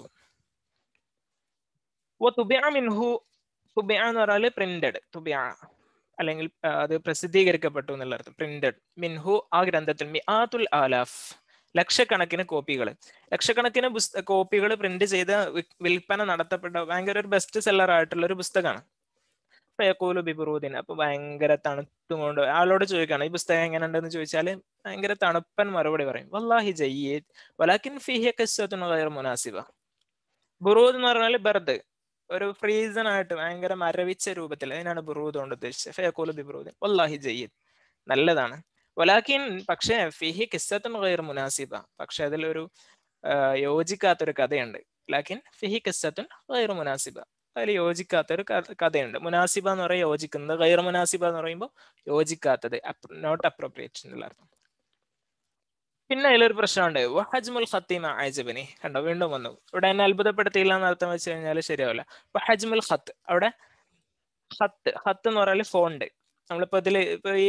ഓ തുബിയ മിൻഹു തുബിയ എന്ന് പറഞ്ഞാൽ പ്രിന്റഡ് തുബിയ അല്ലെങ്കിൽ ആ, അത് പ്രസിദ്ധീകരിക്കപ്പെട്ടു എന്നുള്ള അർത്ഥം പ്രിന്റഡ് മിൻഹു ആ ഗ്രന്ഥത്തിൽ മിആത്തുൽ ആലാഫ് ലക്ഷക്കണക്കിന് കോപ്പികൾ ലക്ഷക്കണക്കിന് കോപ്പികൾ പ്രിന്റ് ചെയ്ത് വി- വിൽപ്പന നടത്തപ്പെട്ട ഭയങ്കര ഒരു ബെസ്റ്റ് സെല്ലർ ആയിട്ടുള്ള ഒരു പുസ്തകമാണ് ഫയക്കൂലു ബിബുറൂദിൻ അപ്പൊ ഭയങ്കര തണുത്തും കൊണ്ട് ആളോട് ചോദിക്കണം ഈ പുസ്തകം എങ്ങനെ ഉണ്ടെന്ന് ചോദിച്ചാൽ ഭയങ്കര തണുപ്പൻ മറുപടി പറയും വല്ലാഹി ജയ്യീദ് വലാക്കിൻ ഫിഹിയ കസ്സത്തുൻ ഗൈർ മുനാസിബ ബുറൂദ് എന്ന് പറഞ്ഞാൽ ബർദ് ഒരു ഫ്രീസൺ ആയിട്ട് ഭയങ്കര മരവിച്ച രൂപത്തിൽ അതിനാണ് ബുറൂദ് കൊണ്ട് ഉദ്ദേശിച്ചത് ഫയക്കൂലു ബിബുറൂദിൻ വല്ലാഹി ജയ്യീദ് നല്ലതാണ് വലാക്കിൻ പക്ഷേ ഫിഹി കിസ്സത്തുൻ ഗൈർ മുനാസിബ പക്ഷെ അതിലൊരു ആ, യോജിക്കാത്തൊരു കഥയുണ്ട് ലാക്കിൻ ഫിഹി കിസ്സത്തുൻ ഗൈർ മുനാസിബ അതിൽ യോജിക്കാത്തൊരു ക- കഥയുണ്ട് മുനാസിബ എന്ന് പറയുമ്പോൾ യോജിക്കുന്നത് ഗൈർ മുനാസിബ എന്ന് പറയുമ്പോൾ യോജിക്കാത്തത് നോട്ട് അപ്രോപ്രിയേറ്റ് എന്നുള്ള അർത്ഥം പിന്നെ അതിലൊരു പ്രശ്നമുണ്ട് വഹജ്മുൽ ഖത്തീമ അജബിനി കണ്ടോ വീണ്ടും വന്നു ഇവിടെ എന്നെ അത്ഭുതപ്പെടുത്തിയില്ല എന്ന് അർത്ഥം വെച്ച് കഴിഞ്ഞാൽ ശരിയാവില്ല വഹജ്മുൽ ഖത്ത് അവിടെ ഹത്ത് ഹത്ത് എന്ന് പറഞ്ഞാൽ ഫോണ്ട് നമ്മളിപ്പോ ഇതില് ഇപ്പൊ ഈ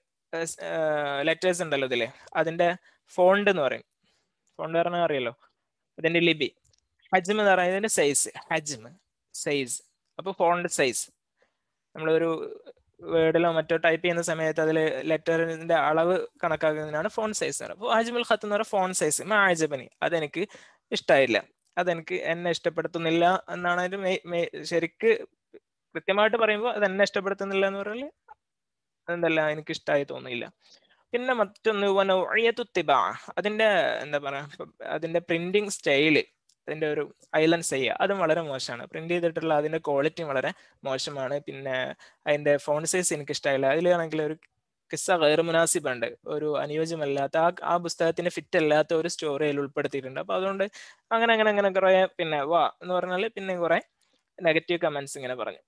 ലെറ്റേഴ്സ് ഉണ്ടല്ലോ ഇതില് അതിന്റെ ഫോണ്ട് എന്ന് പറയും ഫോണ്ട് പറഞ്ഞാൽ അറിയാലോ അതിന്റെ ലിപി ഹജ്മ് എന്ന് പറയുന്നത് ഇതിന്റെ സൈസ് ഹജ്മ് സൈസ് അപ്പൊ ഫോണ്ട് സൈസ് നമ്മളൊരു വേർഡിലോ മറ്റോ ടൈപ്പ് ചെയ്യുന്ന സമയത്ത് അതിൽ ലെറ്ററിന്റെ അളവ് കണക്കാക്കുന്നതിനാണ് ഫോൺ സൈസ് അപ്പോൾ ആജിമുൽ ഖത്ത് എന്ന് പറയുന്ന ഫോൺ സൈസ് ആജബനി അതെനിക്ക് ഇഷ്ടമായില്ല അതെനിക്ക് എന്നെ ഇഷ്ടപ്പെടുത്തുന്നില്ല എന്നാണ് അതിന്റെ മെ- മെ- ശരിക്ക് കൃത്യമായിട്ട് പറയുമ്പോൾ അത് എന്നെ ഇഷ്ടപ്പെടുത്തുന്നില്ല എന്ന് പറഞ്ഞാൽ അതെന്തല്ല എനിക്ക് ഇഷ്ടമായി തോന്നിയില്ല പിന്നെ മറ്റൊന്ന് വനൗഇയത്തുത്തിബ അതിന്റെ എന്താ പറയാ ഇപ്പൊ അതിന്റെ പ്രിന്റിങ് സ്റ്റൈല് അതിന്റെ ഒരു ഐലൻസ് ചെയ്യുക അതും വളരെ മോശമാണ് പ്രിന്റ് ചെയ്തിട്ടുള്ള അതിന്റെ ക്വാളിറ്റി വളരെ മോശമാണ് പിന്നെ അതിന്റെ ഫോൺ സൈസ് എനിക്ക് ഇഷ്ടമായില്ല അതിലാണെങ്കിൽ ഒരു കിസ്സ ഗൈർ മുനാസിബ് ഉണ്ട് ഒരു അനുയോജ്യമല്ലാത്ത ആ ആ പുസ്തകത്തിന് ഫിറ്റ് അല്ലാത്ത ഒരു സ്റ്റോറി അതിൽ ഉൾപ്പെടുത്തിയിട്ടുണ്ട് അപ്പൊ അതുകൊണ്ട് അങ്ങനെ അങ്ങനെ അങ്ങനെ കുറെ പിന്നെ വാ എന്ന് പറഞ്ഞാൽ പിന്നെ കുറെ നെഗറ്റീവ് കമന്റ്സ് ഇങ്ങനെ പറഞ്ഞു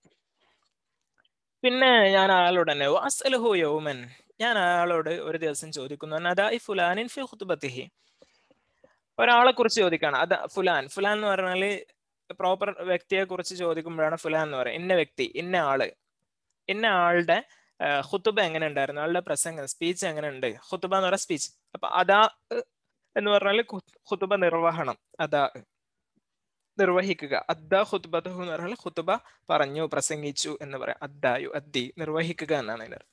പിന്നെ ഞാൻ ആളോട് തന്നെ അസ്അലുഹു യൗമൻ ഞാൻ അയാളോട് ഒരു ദിവസം ചോദിക്കുന്നു അദാഇ ഫുലാനിൻ ഫി ഖുത്ബത്തിഹി ഒരാളെ കുറിച്ച് ചോദിക്കാണ് അത് ഫുലാൻ ഫുലാൻ എന്ന് പറഞ്ഞാല് പ്രോപ്പർ വ്യക്തിയെ കുറിച്ച് ചോദിക്കുമ്പോഴാണ് ഫുലാൻ എന്ന് പറയുന്നത് ഇന്ന വ്യക്തി ഇന്ന ആള് ഇന്ന ആളുടെ ഹുത്തുബ എങ്ങനെ ഉണ്ടായിരുന്നു ആളുടെ പ്രസംഗം സ്പീച്ച് എങ്ങനെ ഉണ്ട് ഹുത്തുബ എന്ന് പറയുന്ന സ്പീച്ച് അപ്പൊ അതാ എന്ന് പറഞ്ഞാല് ഹുത്തുബ നിർവഹണം അതാ നിർവഹിക്കുക അദ്ദ ഹുത്തുബത്തുഹു എന്ന് പറഞ്ഞാൽ ഹുത്തുബ പറഞ്ഞു പ്രസംഗിച്ചു എന്ന് പറയാം അദ്ദായു അദ്ദി നിർവഹിക്കുക എന്നാണ് അതിന്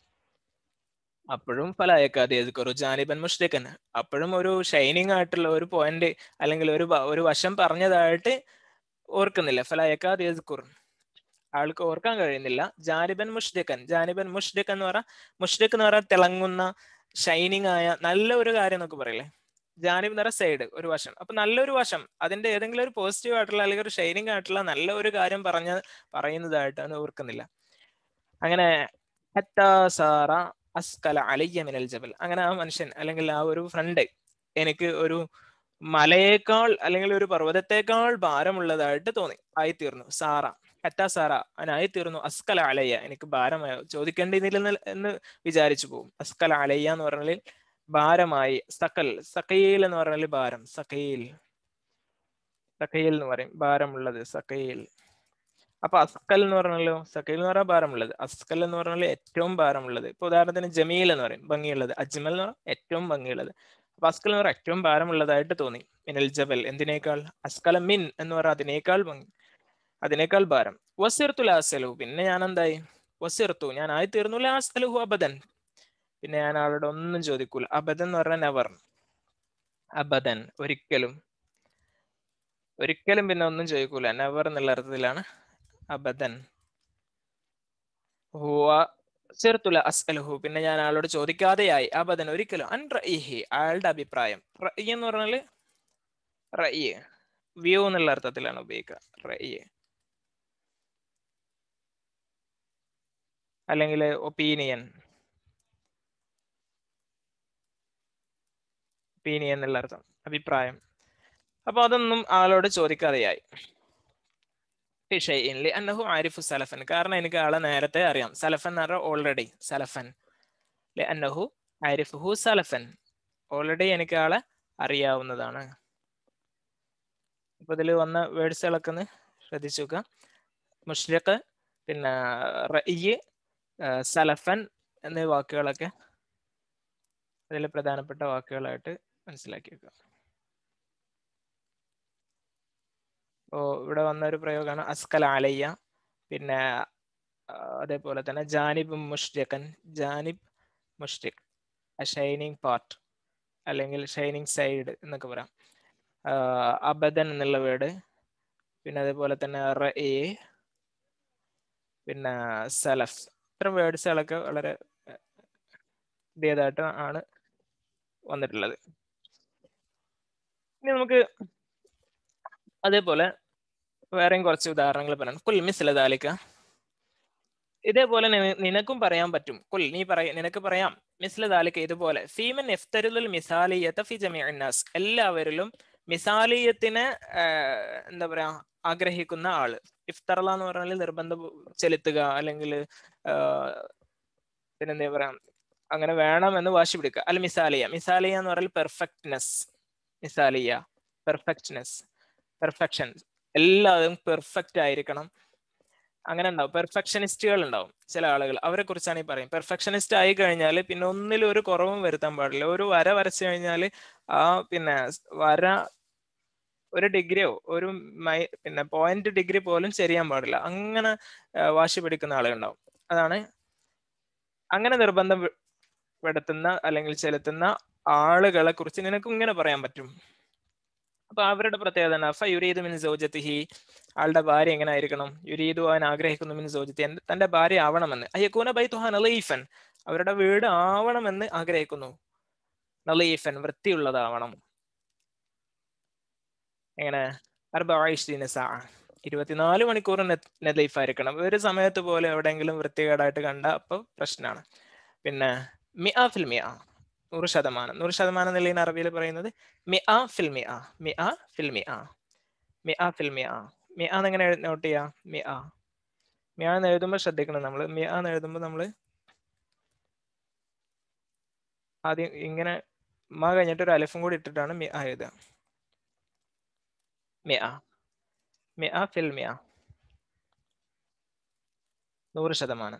അപ്പോഴും ഫലായക്കാതെ ഒരു ജാനിബൻ മുഷ്രിഖൻ അപ്പോഴും ഒരു ഷൈനിങ് ആയിട്ടുള്ള ഒരു പോയിന്റ് അല്ലെങ്കിൽ ഒരു വ- ഒരു വശം പറഞ്ഞതായിട്ട് ഓർക്കുന്നില്ല ഫലായക്കാതെ ആൾക്ക് ഓർക്കാൻ കഴിയുന്നില്ല ജാനിബൻ മുഷ്രിഖൻ ജാനിബൻ മുഷ്രിഖ് എന്ന് പറഞ്ഞാൽ മുഷ്രിഖ് എന്ന് പറഞ്ഞാൽ തിളങ്ങുന്ന ഷൈനിങ് ആയ നല്ല ഒരു കാര്യം എന്നൊക്കെ പറയില്ലേ ജാനിബ് എന്ന് പറഞ്ഞ സൈഡ് ഒരു വശം അപ്പൊ നല്ലൊരു വശം അതിന്റെ ഏതെങ്കിലും ഒരു പോസിറ്റീവ് ആയിട്ടുള്ള അല്ലെങ്കിൽ ഒരു ഷൈനിങ് ആയിട്ടുള്ള നല്ല ഒരു കാര്യം പറഞ്ഞ പറയുന്നതായിട്ടാണ് ഓർക്കുന്നില്ല അങ്ങനെ ഹത്താ സാറ അസ്കല അലയ്യ മിനൽ ജബൽ അങ്ങനെ ആ മനുഷ്യൻ അല്ലെങ്കിൽ ആ ഒരു ഫ്രണ്ട് എനിക്ക് ഒരു മലയേക്കാൾ അല്ലെങ്കിൽ ഒരു പർവ്വതത്തെക്കാൾ ഭാരമുള്ളതായിട്ട് തോന്നി ആയിത്തീർന്നു സാറ ഹത്താ സാറ അവനായിത്തീർന്നു അസ്കല അലയ്യ എനിക്ക് ഭാരമായോ ചോദിക്കേണ്ടിയിരുന്നില്ല എന്ന് വിചാരിച്ചു പോകും അസ്കല അലയ്യ എന്ന് പറഞ്ഞാൽ ഭാരമായി സക്കൽ സക്കയിൽ എന്ന് പറഞ്ഞാൽ ഭാരം സക്കയിൽ സക്കയിൽ എന്ന് പറയും ഭാരമുള്ളത് സക്കയിൽ അപ്പൊ അസ്കൽ എന്ന് പറഞ്ഞാലോ സക്കയിൽ എന്ന് പറഞ്ഞാൽ ഭാരമുള്ളത് അസ്കൽ എന്ന് പറഞ്ഞാൽ ഏറ്റവും ഭാരമുള്ളത് ഇപ്പൊ ഉദാഹരണത്തിന് ജമീൽ എന്ന് പറയും ഭംഗിയുള്ളത് അജ്മൽ എന്ന് പറഞ്ഞാൽ ഏറ്റവും ഭംഗിയുള്ളത് അപ്പൊ അസ്കൽ എന്ന് പറഞ്ഞാൽ ഏറ്റവും ഭാരമുള്ളതായിട്ട് തോന്നി മിനൽ ജബൽ എന്തിനേക്കാൾ അസ്കല മിൻ എന്ന് പറഞ്ഞാൽ അതിനേക്കാൾ ഭംഗി അതിനേക്കാൾ ഭാരം വസിർത്തു ലാസലു പിന്നെ ഞാൻ എന്തായി വസിർത്തു ഞാൻ ആയി തീർന്നു ലാസലഹു അബദൻ പിന്നെ ഞാൻ ആളോട് ഒന്നും ചോദിക്കൂല അബദൻ എന്ന് പറഞ്ഞാൽ നെവർ അബദൻ ഒരിക്കലും ഒരിക്കലും പിന്നെ ഒന്നും ചോദിക്കൂല നെവർ എന്നുള്ള അർത്ഥത്തിലാണ് അബദൻ ഹുവ സിർത്തുല അസ്അലുഹു പിന്നെ ഞാൻ ആളോട് ചോദിക്കാതെയായി അബദൻ ഒരിക്കലും അൻ റഈഹി അയാളുടെ അഭിപ്രായം റഈ എന്ന് പറഞ്ഞാൽ റഈ വ്യൂ എന്നുള്ള അർത്ഥത്തിലാണ് ഉപയോഗിക്കുക റഈ അല്ലെങ്കിൽ ഒപ്പീനിയൻ ഒപ്പീനിയൻ എന്നുള്ള അർത്ഥം അഭിപ്രായം അപ്പൊ അതൊന്നും ആളോട് ചോദിക്കാതെയായി ഷെയ്ഇൻ അന്നഹു ആരിഫു സലഫൻ കാരണം എനിക്ക് ആളെ നേരത്തെ അറിയാം സലഫൻ എന്ന് പറഞ്ഞാൽ ഓൾറെഡി സലഫൻ അന്നഹു ആരിഫുഹു സലഫൻ ഓൾറെഡി എനിക്ക് ആളെ അറിയാവുന്നതാണ് ഇപ്പൊ ഇതിൽ വന്ന വേർഡ്സുകളൊക്കെ ഒന്ന് ശ്രദ്ധിച്ചു നോക്കുക മുഷ്രിഖ് പിന്നെ റയ്യ് സലഫൻ എന്നീ വാക്കുകളൊക്കെ അതിൽ പ്രധാനപ്പെട്ട വാക്കുകളായിട്ട് മനസ്സിലാക്കി വെക്കുക ഇപ്പോൾ ഇവിടെ വന്ന ഒരു പ്രയോഗമാണ് അസ്കൽ ആലയ്യ പിന്നെ അതേപോലെ തന്നെ ജാനിബ് മുഷ്രിഖൻ ജാനിബ് മുഷ്രിഖ് എ ഷൈനിങ് പാർട്ട് അല്ലെങ്കിൽ ഷൈനിങ് സൈഡ് എന്നൊക്കെ പറയാം അബദൻ എന്നുള്ള വേർഡ് പിന്നെ അതേപോലെ തന്നെ റ എ പിന്നെ സലഫ് ഇത്തരം വേർഡ്സുകളൊക്കെ വളരെ പുതിയതായിട്ട് ആണ് വന്നിട്ടുള്ളത് ഇനി നമുക്ക് അതേപോലെ വേറെയും കുറച്ച് ഉദാഹരണങ്ങൾ പറയാം കുൽ മിസ്ലദാലിക്ക ഇതേപോലെ നിനക്കും പറയാൻ പറ്റും കുൽ നീ പറയ നിനക്ക് പറയാം മിസ്ലദാലിക്ക ഇതുപോലെ ഫീമൻ എഫ്തരുൽ മിസാലിയത്ത ഫി ജമിഅന്നാസ് എല്ലാവരിലും മിസാലിയത്തിനെ എന്താ പറയാ ആഗ്രഹിക്കുന്ന ആള് ഇഫ്തറല എന്ന് പറഞ്ഞാൽ നിർബന്ധം ചെലുത്തുക അല്ലെങ്കിൽ പിന്നെന്താ പറയാ അങ്ങനെ വേണം എന്ന് വാശി പിടിക്കുക അല്ല മിസാലിയ മിസാലിയ എന്ന് പറഞ്ഞാൽ പെർഫെക്റ്റ്നെസ് മിസാലിയ പെർഫെക്റ്റ്നെസ് പെർഫെക്ഷൻ എല്ലാവരും പെർഫെക്റ്റ് ആയിരിക്കണം അങ്ങനെ ഉണ്ടാവും പെർഫെക്ഷനിസ്റ്റുകൾ ഉണ്ടാവും ചില ആളുകൾ അവരെ കുറിച്ചാണ് ഈ പറയും പെർഫെക്ഷനിസ്റ്റ് ആയി കഴിഞ്ഞാൽ പിന്നെ ഒന്നിലും ഒരു കുറവും വരുത്താൻ പാടില്ല ഒരു വര വരച്ചു കഴിഞ്ഞാൽ ആ പിന്നെ വര ഒരു ഡിഗ്രിയോ ഒരു മൈ പിന്നെ പോയിന്റ് ഡിഗ്രി പോലും ചെയ്യാൻ പാടില്ല അങ്ങനെ വാശി പിടിക്കുന്ന ആളുകളുണ്ടാവും അതാണ് അങ്ങനെ നിർബന്ധം പെടുത്തുന്ന അല്ലെങ്കിൽ ചെലുത്തുന്ന ആളുകളെ കുറിച്ച് നിനക്കും ഇങ്ങനെ പറയാൻ പറ്റും അപ്പൊ അവരുടെ പ്രത്യേകത ഫ യുരീദ് മിൻ സൗജത്തിഹി ആളുടെ ഭാര്യ എങ്ങനെ ആയിരിക്കണം യുരീദു അവൻ ആഗ്രഹിക്കുന്നു മിൻ സൗജത്തി തന്റെ ഭാര്യ ആവണമെന്ന് അയ്യക്കൂന ബൈത്തുഹ നലീഫൻ അവരുടെ വീട് ആവണമെന്ന് ആഗ്രഹിക്കുന്നു നലീഫൻ വൃത്തിയുള്ളതാവണം എങ്ങനെ അർബീന സാ ഇരുപത്തിനാല് മണിക്കൂർ നെലീഫ് ആയിരിക്കണം ഒരു സമയത്ത് പോലെ എവിടെയെങ്കിലും വൃത്തികേടായിട്ട് കണ്ട അപ്പൊ പ്രശ്നമാണ് പിന്നെ മിഅ ഫിൽ മിഅ നൂറ് ശതമാനം നൂറ് ശതമാനം എന്നുള്ളതിന് അറബിയിൽ പറയുന്നത് മിഅ ഫിൽ മിഅ മിഅ ഫിൽ മിഅ മിഅ ഫിൽ മിഅ മിഅ എന്നെങ്ങനെ നോട്ട് ചെയ്യാ മിഅ മിഅ എന്ന് എഴുതുമ്പോൾ ശ്രദ്ധിക്കണം നമ്മൾ മിഅ എന്ന് എഴുതുമ്പോൾ നമ്മൾ ആദ്യം ഇങ്ങനെ മ കഴിഞ്ഞിട്ട് ഒരു അലഫും കൂടി ഇട്ടിട്ടാണ് മിഅ എഴുതുക മിഅ മിഅ ഫിൽ മിഅ നൂറ് ശതമാനം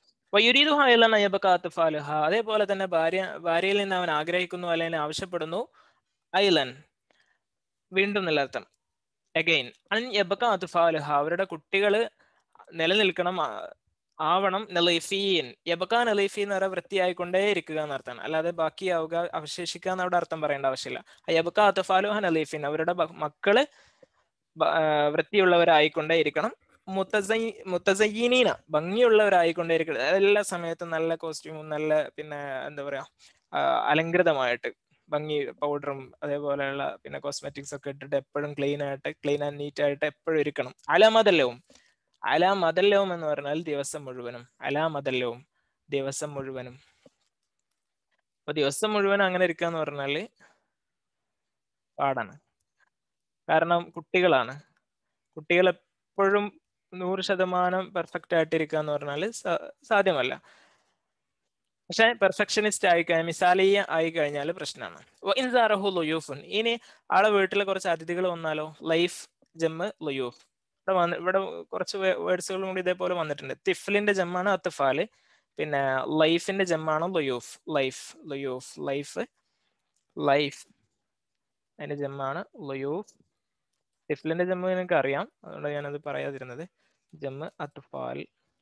അതേപോലെ തന്നെ ഭാര്യ ഭാര്യയിൽ നിന്ന് അവൻ ആഗ്രഹിക്കുന്നു അല്ലെങ്കിൽ ആവശ്യപ്പെടുന്നു ഐലൻ വീണ്ടും എന്നുള്ള അർത്ഥം അഗൈൻ അൻ യബക്കാത്തുഫാലുഹ അവരുടെ കുട്ടികൾ നിലനിൽക്കണം ആവണം നലീഫീൻ യബക്കാ നലീഫി എന്ന് പറഞ്ഞാൽ വൃത്തിയായിക്കൊണ്ടേ ഇരിക്കുക എന്നർത്ഥമാണ് അല്ലാതെ ബാക്കിയാവുക അവശേഷിക്കുക എന്നവിടെ അർത്ഥം പറയേണ്ട ആവശ്യമില്ല യബക്കാ അത്തുഫാലുഹ നലീഫിൻ അവരുടെ മക്കള് വൃത്തിയുള്ളവരായിക്കൊണ്ടേ ഇരിക്കണം മുത്തസയ്യീനീന ഭംഗിയുള്ളവരായിക്കൊണ്ടേയിരിക്കണം എല്ലാ സമയത്തും നല്ല കോസ്റ്റ്യൂമും നല്ല പിന്നെ എന്താ പറയാ അലങ്കൃതമായിട്ട് ഭംഗി പൗഡറും അതേപോലെയുള്ള പിന്നെ കോസ്മെറ്റിക്സ് ഒക്കെ ഇട്ടിട്ട് എപ്പോഴും ക്ലീൻ ആയിട്ട് ക്ലീൻ ആൻഡ് നീറ്റ് ആയിട്ട് എപ്പോഴും ഇരിക്കണം അലാമതല്ലവും അലാമതല്ലവും എന്ന് പറഞ്ഞാൽ ദിവസം മുഴുവനും അലാമതല്ലവും ദിവസം മുഴുവനും അപ്പൊ ദിവസം മുഴുവൻ അങ്ങനെ ഇരിക്കുക എന്ന് പറഞ്ഞാല് പാടാണ് കാരണം കുട്ടികളാണ് കുട്ടികൾ എപ്പോഴും നൂറ് ശതമാനം പെർഫെക്റ്റ് ആയിട്ടിരിക്കുക എന്ന് പറഞ്ഞാൽ സാധ്യമല്ല പക്ഷെ പെർഫെക്ഷനിസ്റ്റ് ആയി കഴിഞ്ഞാൽ മിസാലിയ ആയി കഴിഞ്ഞാൽ പ്രശ്നമാണ് ഇൻസാറഹു ലൊയൂഫുൻ ഇനി ആളെ വീട്ടിൽ കുറച്ച് അതിഥികൾ വന്നാലോ ലൈഫ് ജമ്മ് ലൊയൂഫ് ഇവിടെ വന്ന് ഇവിടെ കുറച്ച് വേർഡ്സുകളും കൂടി ഇതേപോലെ വന്നിട്ടുണ്ട് തിഫ്ലിന്റെ ജമ്മാണ് അത്തഫാല് പിന്നെ ലൈഫിന്റെ ജമ്മാണ് ലൊയൂഫ് ലൈഫ് ലൊയൂഫ് ലൈഫ് ലൈഫ് അതിന്റെ ജമ്മാണ് ലൊയൂഫ് ടിഫ്ലിന്റെ ജമ്മ് എനിക്ക് അറിയാം അതുകൊണ്ട് ഞാനത് പറയാതിരുന്നത് ജമ്മ് അത്ഫാൽ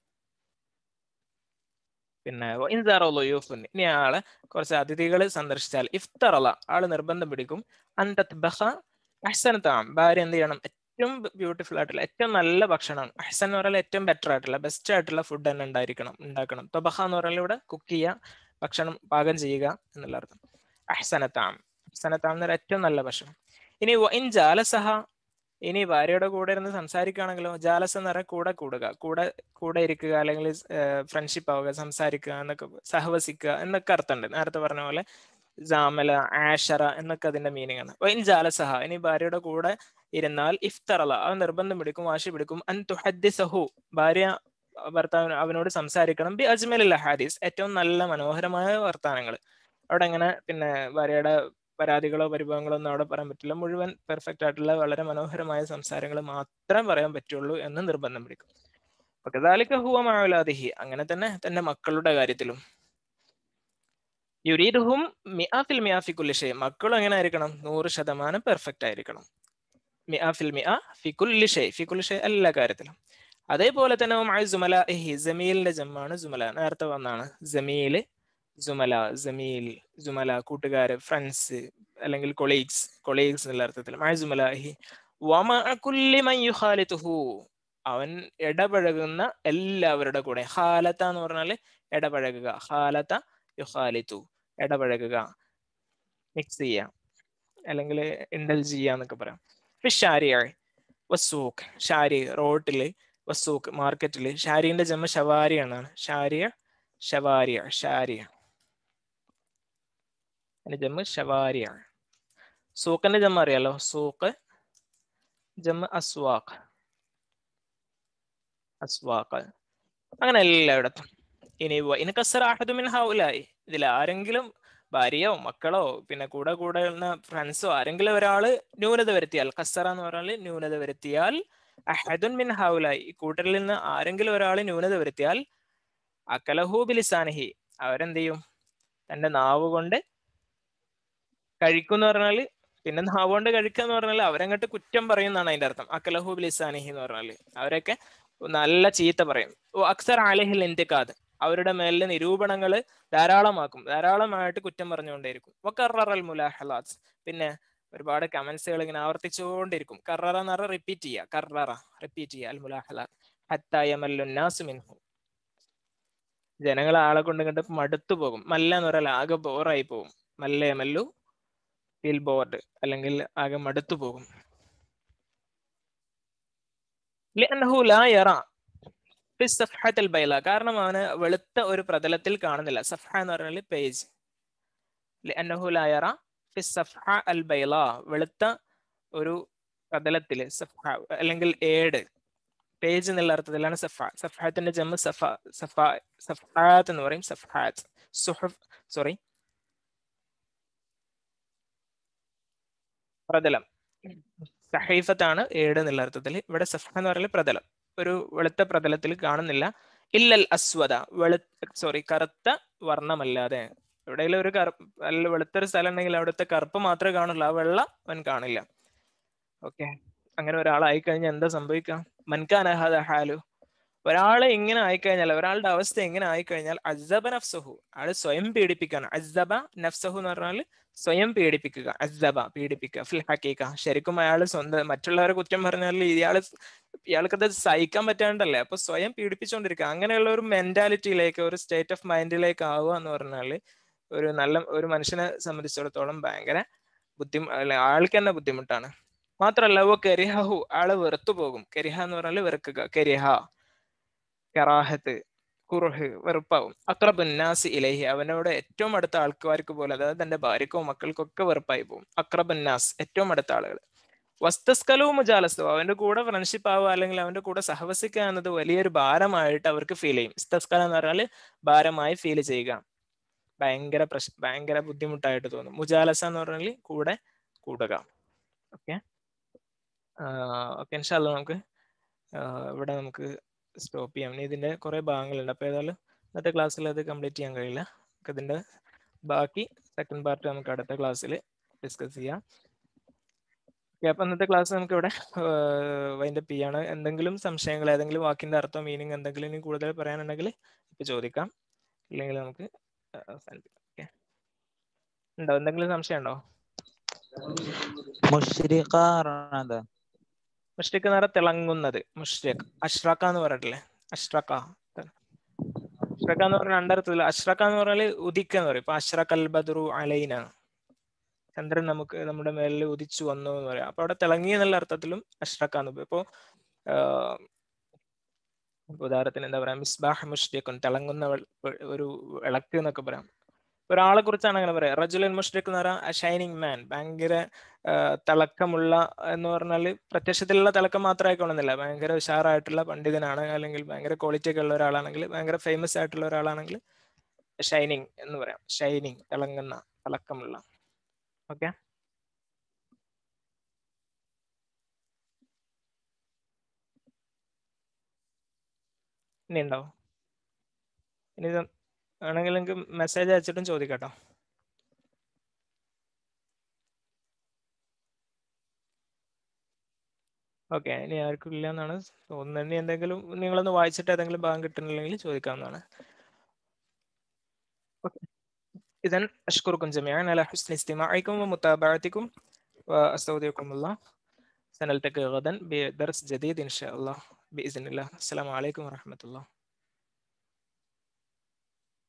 പിന്നെ ഇൻസാറോലോയൂഫുൻ ഇനി ആള് കുറച്ച് അതിഥികൾ സന്ദർശിച്ചാൽ ഇഫ്തറല ആള് നിർബന്ധം പിടിക്കും അന്തത് ബഹ അഹ്സനത്താം ഭാര്യ എന്ത് ചെയ്യണം ഏറ്റവും ബ്യൂട്ടിഫുൾ ആയിട്ടുള്ള ഏറ്റവും നല്ല ഭക്ഷണം അഹ്സൻ എന്ന് പറഞ്ഞാൽ ഏറ്റവും ബെറ്റർ ആയിട്ടുള്ള ബെസ്റ്റ് ആയിട്ടുള്ള ഫുഡ് തന്നെ ഉണ്ടായിരിക്കണം ഉണ്ടാക്കണം തൊബഹ എന്ന് പറഞ്ഞാൽ ഇവിടെ കുക്ക് ചെയ്യുക ഭക്ഷണം പാകം ചെയ്യുക എന്നുള്ള അർത്ഥം അഹ്സനത്താം അഹ്സനത്താം എന്ന് പറഞ്ഞാൽ ഏറ്റവും നല്ല ഭക്ഷണം ഇനി ഇൻ ജാലസഹ ഇനി ഭാര്യയുടെ കൂടെ ഇരുന്ന് സംസാരിക്കുകയാണെങ്കിലോ ജാലസ് എന്ന് പറഞ്ഞാൽ കൂടെ കൂടുക കൂടെ കൂടെ ഇരിക്കുക അല്ലെങ്കിൽ ഫ്രണ്ട്ഷിപ്പ് ആവുക സംസാരിക്കുക എന്നൊക്കെ സഹവസിക്കുക എന്നൊക്കെ അർത്ഥമുണ്ട് നേരത്തെ പറഞ്ഞ പോലെ ജാമല ആഷറ എന്നൊക്കെ അതിന്റെ മീനിങ് ആണ് ഇൻ ജാലസഹ ഇനി ഭാര്യയുടെ കൂടെ ഇരുന്നാൽ ഇഫ്തറല അവൻ നിർബന്ധം പിടിക്കും വാശി പിടിക്കും അൻ തുഹദ്ദിസഹു ഭാര്യ ഭർത്താവിന് അവനോട് സംസാരിക്കണം ബി അജ്മൽ ഹാദീസ് ഏറ്റവും നല്ല മനോഹരമായ വർത്താനങ്ങൾ അവിടെ അങ്ങനെ പിന്നെ ഭാര്യയുടെ പരാതികളോ പരിഭവങ്ങളോ ഒന്നും അവിടെ പറയാൻ പറ്റില്ല മുഴുവൻ പെർഫെക്റ്റ് ആയിട്ടുള്ള വളരെ മനോഹരമായ സംസാരങ്ങൾ മാത്രം പറയാൻ പറ്റുള്ളൂ എന്ന് നിർബന്ധം പിടിക്കും പക്കതാലിക്ക ഹുവ മാവലാദിഹി അങ്ങനെ തന്നെ തന്റെ മക്കളുടെ കാര്യത്തിലും യുരീദുഹും മിയാഫിൽ മിയാഫിക്കുല്ലി ഷേ മക്കളും എങ്ങനെ ആയിരിക്കണം നൂറ് ശതമാനം പെർഫെക്റ്റ് ആയിരിക്കണം മിയാഫിൽ മിയ ഫിക്കുല്ലി ഷേ ഫിക്കുല്ലി ഷേ എല്ലാ കാര്യത്തിലും അതേപോലെ തന്നെ ജുമല ജമീലിന്റെ ജമ്മാണ് ജുമല നേരത്തെ വന്നാണ് ജമീല് ജുമല ജമീൽ ജുമല കൂട്ടുകാര് ഫ്രണ്ട്സ് അല്ലെങ്കിൽ കൊളീഗ്സ് കൊളീഗ്സ് എന്നുള്ള അർത്ഥത്തിൽ മായ ജുമലാഹി വമഅകുല്ലിമയുഹാലിത്തുഹു അവൻ ഇടപഴകുന്ന എല്ലാവരുടെ കൂടെ ഹാലത്ത എന്ന് പറഞ്ഞാല് ഇടപഴകുക ഹാലത്ത യുഹാലിത്തു ഇടപഴകുക മിക്സ് ചെയ്യുക അല്ലെങ്കിൽ ഇൻഡൽജ് ചെയ്യുക എന്നൊക്കെ പറയാം ഷാരിയ വസൂഖ് ഷാരി റോട്ടില് വസൂഖ് മാർക്കറ്റില് ഷാരിന്റെ ജമ്മ ഷവാരി എന്നാണ് ഷാരിയ ഷവാരിയ ഷാരിയ അതിന്റെ ജമ്മ് ഷവാരിയ സൂഖിന്റെ ജമ്മ അറിയാലോ സൂഖ് ജമ്മ് അസ്വാഖ് അസ്വാഖ് അങ്ങനെ എല്ലായിടത്തും ഇനി ഇനി കസറാഹദുമിൻ ഹൗലായി ഇതിൽ ആരെങ്കിലും ഭാര്യയോ മക്കളോ പിന്നെ കൂടെ കൂടെ ഫ്രണ്ട്സോ ആരെങ്കിലും ഒരാള് ന്യൂനത വരുത്തിയാൽ കസറ എന്ന് പറഞ്ഞാൽ ന്യൂനത വരുത്തിയാൽ അഹദുൻ മിൻ ഹൗലായി ഈ കൂട്ടരിൽ നിന്ന് ആരെങ്കിലും ഒരാൾ ന്യൂനത വരുത്തിയാൽ അക്കലഹു ബിലിസാനഹി അവരെന്ത് ചെയ്യും തന്റെ നാവ് കൊണ്ട് കഴിക്കും എന്ന് പറഞ്ഞാല് പിന്നെ നാവ് കൊണ്ട് കഴിക്കുക എന്ന് പറഞ്ഞാൽ അവരങ്ങോട്ട് കുറ്റം പറയും എന്നാണ് അതിന്റെ അർത്ഥം അക്കലഹു ബിലിസാനഹി എന്ന് പറഞ്ഞാല് അവരൊക്കെ നല്ല ചീത്ത പറയും അക്സർ അലഹിൽ ഇന്ത്യക്കാത് അവരുടെ മേലിൽ നിരൂപണങ്ങൾ ധാരാളമാക്കും ധാരാളമായിട്ട് കുറ്റം പറഞ്ഞുകൊണ്ടേയിരിക്കും വക്കറൽ മുലാഹലാത്ത് പിന്നെ ഒരുപാട് കമന്റ്സുകൾ ഇങ്ങനെ ആവർത്തിച്ചുകൊണ്ടിരിക്കും കററ എന്ന് പറഞ്ഞാൽ റിപ്പീറ്റ് ചെയ്യുക കററ റിപ്പീറ്റ് ചെയ്യുക അൽ മുലാഹലാത്ത് ഹത്തായമല്ലുന്നാസ് മിൻഹു ജനങ്ങൾ ആളെ കൊണ്ട് കണ്ട് മടുത്തു പോകും മല്ല എന്ന് പറഞ്ഞാൽ ആകെ ബോറായി പോകും മല്ല മല്ലു ഫീൽ ബോർഡ് അല്ലെങ്കിൽ ആകെ മടുത്തു പോകും കാരണം അവന് വെളുത്ത ഒരു പ്രതലത്തിൽ കാണുന്നില്ല സഫഹ എന്ന് പറഞ്ഞാൽ പേജ് അൽ ബൈല വെളുത്ത ഒരു പ്രതലത്തില് സഫ അല്ലെങ്കിൽ ഏട് പേജ് എന്നുള്ള അർത്ഥത്തിലാണ് സഫ സഫാത്തിന്റെ ജമ്മ് സഫ സഫ സഫാത്ത് എന്ന് പറയും സഫാത്ത് സുഹഫ് സോറി പ്രതലം സഹൈഫത്താണ് ഏട് എന്നുള്ള അർത്ഥത്തിൽ ഇവിടെ സഫ എന്ന് പറയുന്നത് പ്രതലം ഒരു വെളുത്ത പ്രതലത്തിൽ കാണുന്നില്ല ഇല്ലൽ അസ്വദ വെളു സോറി കറുത്ത വർണ്ണമല്ലാതെ എവിടെയെങ്കിലും ഒരു കറുപ്പ് അല്ല വെളുത്തൊരു സ്ഥലം ഉണ്ടെങ്കിൽ അവിടുത്തെ കറുപ്പ് മാത്രമേ കാണുള്ളൂ ആ വെള്ള അവൻ കാണില്ല ഓക്കെ അങ്ങനെ ഒരാളായി കഴിഞ്ഞാൽ എന്താ സംഭവിക്കാം മൻകാനഹദ ഹാലു ഒരാളെ ഇങ്ങനെ ആയിക്കഴിഞ്ഞാൽ ഒരാളുടെ അവസ്ഥ എങ്ങനെ ആയിക്കഴിഞ്ഞാൽ അസബ നഫ്സഹു ആള് സ്വയം പീഡിപ്പിക്കാണ് അസബ നഫ്സഹു എന്ന് പറഞ്ഞാൽ സ്വയം പീഡിപ്പിക്കുക അസബ പീഡിപ്പിക്കുക ഫിൽ ഹക്കീക്ക ശരിക്കും അയാൾ സ്വന്തം മറ്റുള്ളവരെ കുറ്റം പറഞ്ഞാൽ ഇയാള് ഇയാൾക്കത് സഹിക്കാൻ പറ്റാണ്ടല്ലേ അപ്പൊ സ്വയം പീഡിപ്പിച്ചുകൊണ്ടിരിക്കുക അങ്ങനെയുള്ള ഒരു മെന്റാലിറ്റിയിലേക്ക് ഒരു സ്റ്റേറ്റ് ഓഫ് മൈൻഡിലേക്ക് ആവുക എന്ന് പറഞ്ഞാൽ ഒരു നല്ല ഒരു മനുഷ്യനെ സംബന്ധിച്ചിടത്തോളം ഭയങ്കര ബുദ്ധിമു ആൾക്ക് തന്നെ ബുദ്ധിമുട്ടാണ് മാത്രല്ല ഓ കരിഹു ആള് വെറുത്തു പോകും കരിഹ എന്ന് പറഞ്ഞാൽ വെറുക്കുക കരിഹ കറാഹത്ത് കുറുഹ് വെറുപ്പാവും അക്രബുന്നാസ് ഇലഹി അവനോട് ഏറ്റവും അടുത്ത ആൾക്കാർക്ക് പോലെ അതായത് തന്റെ ഭാര്യക്കോ മക്കൾക്കൊക്കെ വെറുപ്പായി പോകും അക്രബുന്നാസ് ഏറ്റവും അടുത്ത ആളുകൾ വസ്തസ്കലവും മുജാലസ്തവും അവന്റെ കൂടെ ഫ്രണ്ട്ഷിപ്പ് ആവുക അല്ലെങ്കിൽ അവന്റെ കൂടെ സഹവസിക്കുക എന്നത് വലിയൊരു ഭാരമായിട്ട് അവർക്ക് ഫീൽ ചെയ്യും ഇസ്തസ്കല എന്ന് പറഞ്ഞാൽ ഭാരമായി ഫീൽ ചെയ്യുക ഭയങ്കര പ്രശ് ഭയങ്കര ബുദ്ധിമുട്ടായിട്ട് തോന്നും മുജാലസ എന്ന് പറഞ്ഞാൽ കൂടെ കൂടുക ഓക്കെ ഓക്കെ ഇൻഷാല്ല നമുക്ക് ഇവിടെ നമുക്ക് സ്റ്റോപ്പ് ചെയ്യാം ഇനി ഇതിന്റെ കുറെ ഭാഗങ്ങളുണ്ട് അപ്പൊ ഏതായാലും ഇന്നത്തെ ക്ലാസ്സിൽ അത് കംപ്ലീറ്റ് ചെയ്യാൻ കഴിയില്ല നമുക്ക് ഇതിന്റെ ബാക്കി സെക്കൻഡ് പാർട്ട് നമുക്ക് അടുത്ത ക്ലാസ്സിൽ ഡിസ്കസ് ചെയ്യാം ഓക്കെ അപ്പൊ ഇന്നത്തെ ക്ലാസ് നമുക്ക് ഇവിടെ വൈൻഡപ്പ് ചെയ്യാണ് എന്തെങ്കിലും സംശയങ്ങൾ ഏതെങ്കിലും വാക്കിന്റെ അർത്ഥം മീനിങ് എന്തെങ്കിലും ഇനി കൂടുതൽ പറയാനുണ്ടെങ്കിൽ ഇപ്പൊ ചോദിക്കാം ഇല്ലെങ്കിൽ നമുക്ക് അവസാനിപ്പിക്കാം ഓക്കെ ഉണ്ടോ എന്തെങ്കിലും സംശയം ഉണ്ടോ മുഷ്രിഖ പറഞ്ഞത് മുഷ്രിഖ് എന്ന് പറഞ്ഞാൽ തിളങ്ങുന്നത് മുഷ്രിഖ് അഷ്റഖ എന്ന് പറഞ്ഞിട്ടില്ലേ അഷ്റഖ അഷ്റഖ എന്ന് പറഞ്ഞാൽ രണ്ടർത്ഥത്തില് അഷ്റഖ എന്ന് പറഞ്ഞാൽ ഉദിക്കുക എന്ന് പറയും ഇപ്പൊ അഷ്റഖ് അൽ ബദ്രു അലൈന ചന്ദ്രൻ നമുക്ക് നമ്മുടെ മേലിൽ ഉദിച്ചു വന്നു എന്ന് പറയാം അപ്പൊ അവിടെ തിളങ്ങി എന്നുള്ള അർത്ഥത്തിലും അഷ്റഖ എന്ന് പറയും ഇപ്പൊ ആഹ്, ഇപ്പൊ ഉദാഹരണത്തിന് എന്താ പറയാ മിസ്ബാഹ് മുഷ്രിഖുൻ തിളങ്ങുന്ന വെൾ- വെ- ഒരു വിളക്ക് എന്നൊക്കെ പറയാം ഒരാളെ കുറിച്ചാണ് അങ്ങനെ പറയാം റജുലൻ മുഷ്രിഖ് എന്ന് പറയാം ഷൈനിങ് മാൻ ഭയങ്കര ആഹ്, തിളക്കമുള്ള എന്ന് പറഞ്ഞാൽ പ്രത്യക്ഷത്തിലുള്ള തിളക്കം മാത്രം ആയിക്കൊള്ളുന്നില്ല ഭയങ്കര ഉഷാറായിട്ടുള്ള പണ്ഡിതനാണ് അല്ലെങ്കിൽ ഭയങ്കര ക്വാളിറ്റി ഒക്കെ ഉള്ള ഒരാളാണെങ്കിൽ ഭയങ്കര ഫേമസ് ആയിട്ടുള്ള ഒരാളാണെങ്കിൽ ഷൈനിങ് എന്ന് പറയാം ഷൈനിങ് തിളങ്ങുന്ന തിളക്കമുള്ള ഓക്കെ ഇനി ഉണ്ടോ ഇനി ഇത് വേണമെങ്കിൽ നിങ്ങൾക്ക് മെസ്സേജ് അയച്ചിട്ടും ചോദിക്കാട്ടോ ഓക്കെ ഇനി ആർക്കും ഇല്ല എന്നാണ് തോന്നുന്നത് ഇനി എന്തെങ്കിലും നിങ്ങളൊന്ന് വായിച്ചിട്ട് ഏതെങ്കിലും ഭാഗം കിട്ടുന്നില്ലെങ്കിൽ ചോദിക്കാവുന്നതാണ് إذا أشكركم جميعا على حسن استماعكم ومتابعتكم وأستودعكم الله سنلتقي غدا بدرس جديد إن شاء الله بإذن الله السلام عليكم ورحمة الله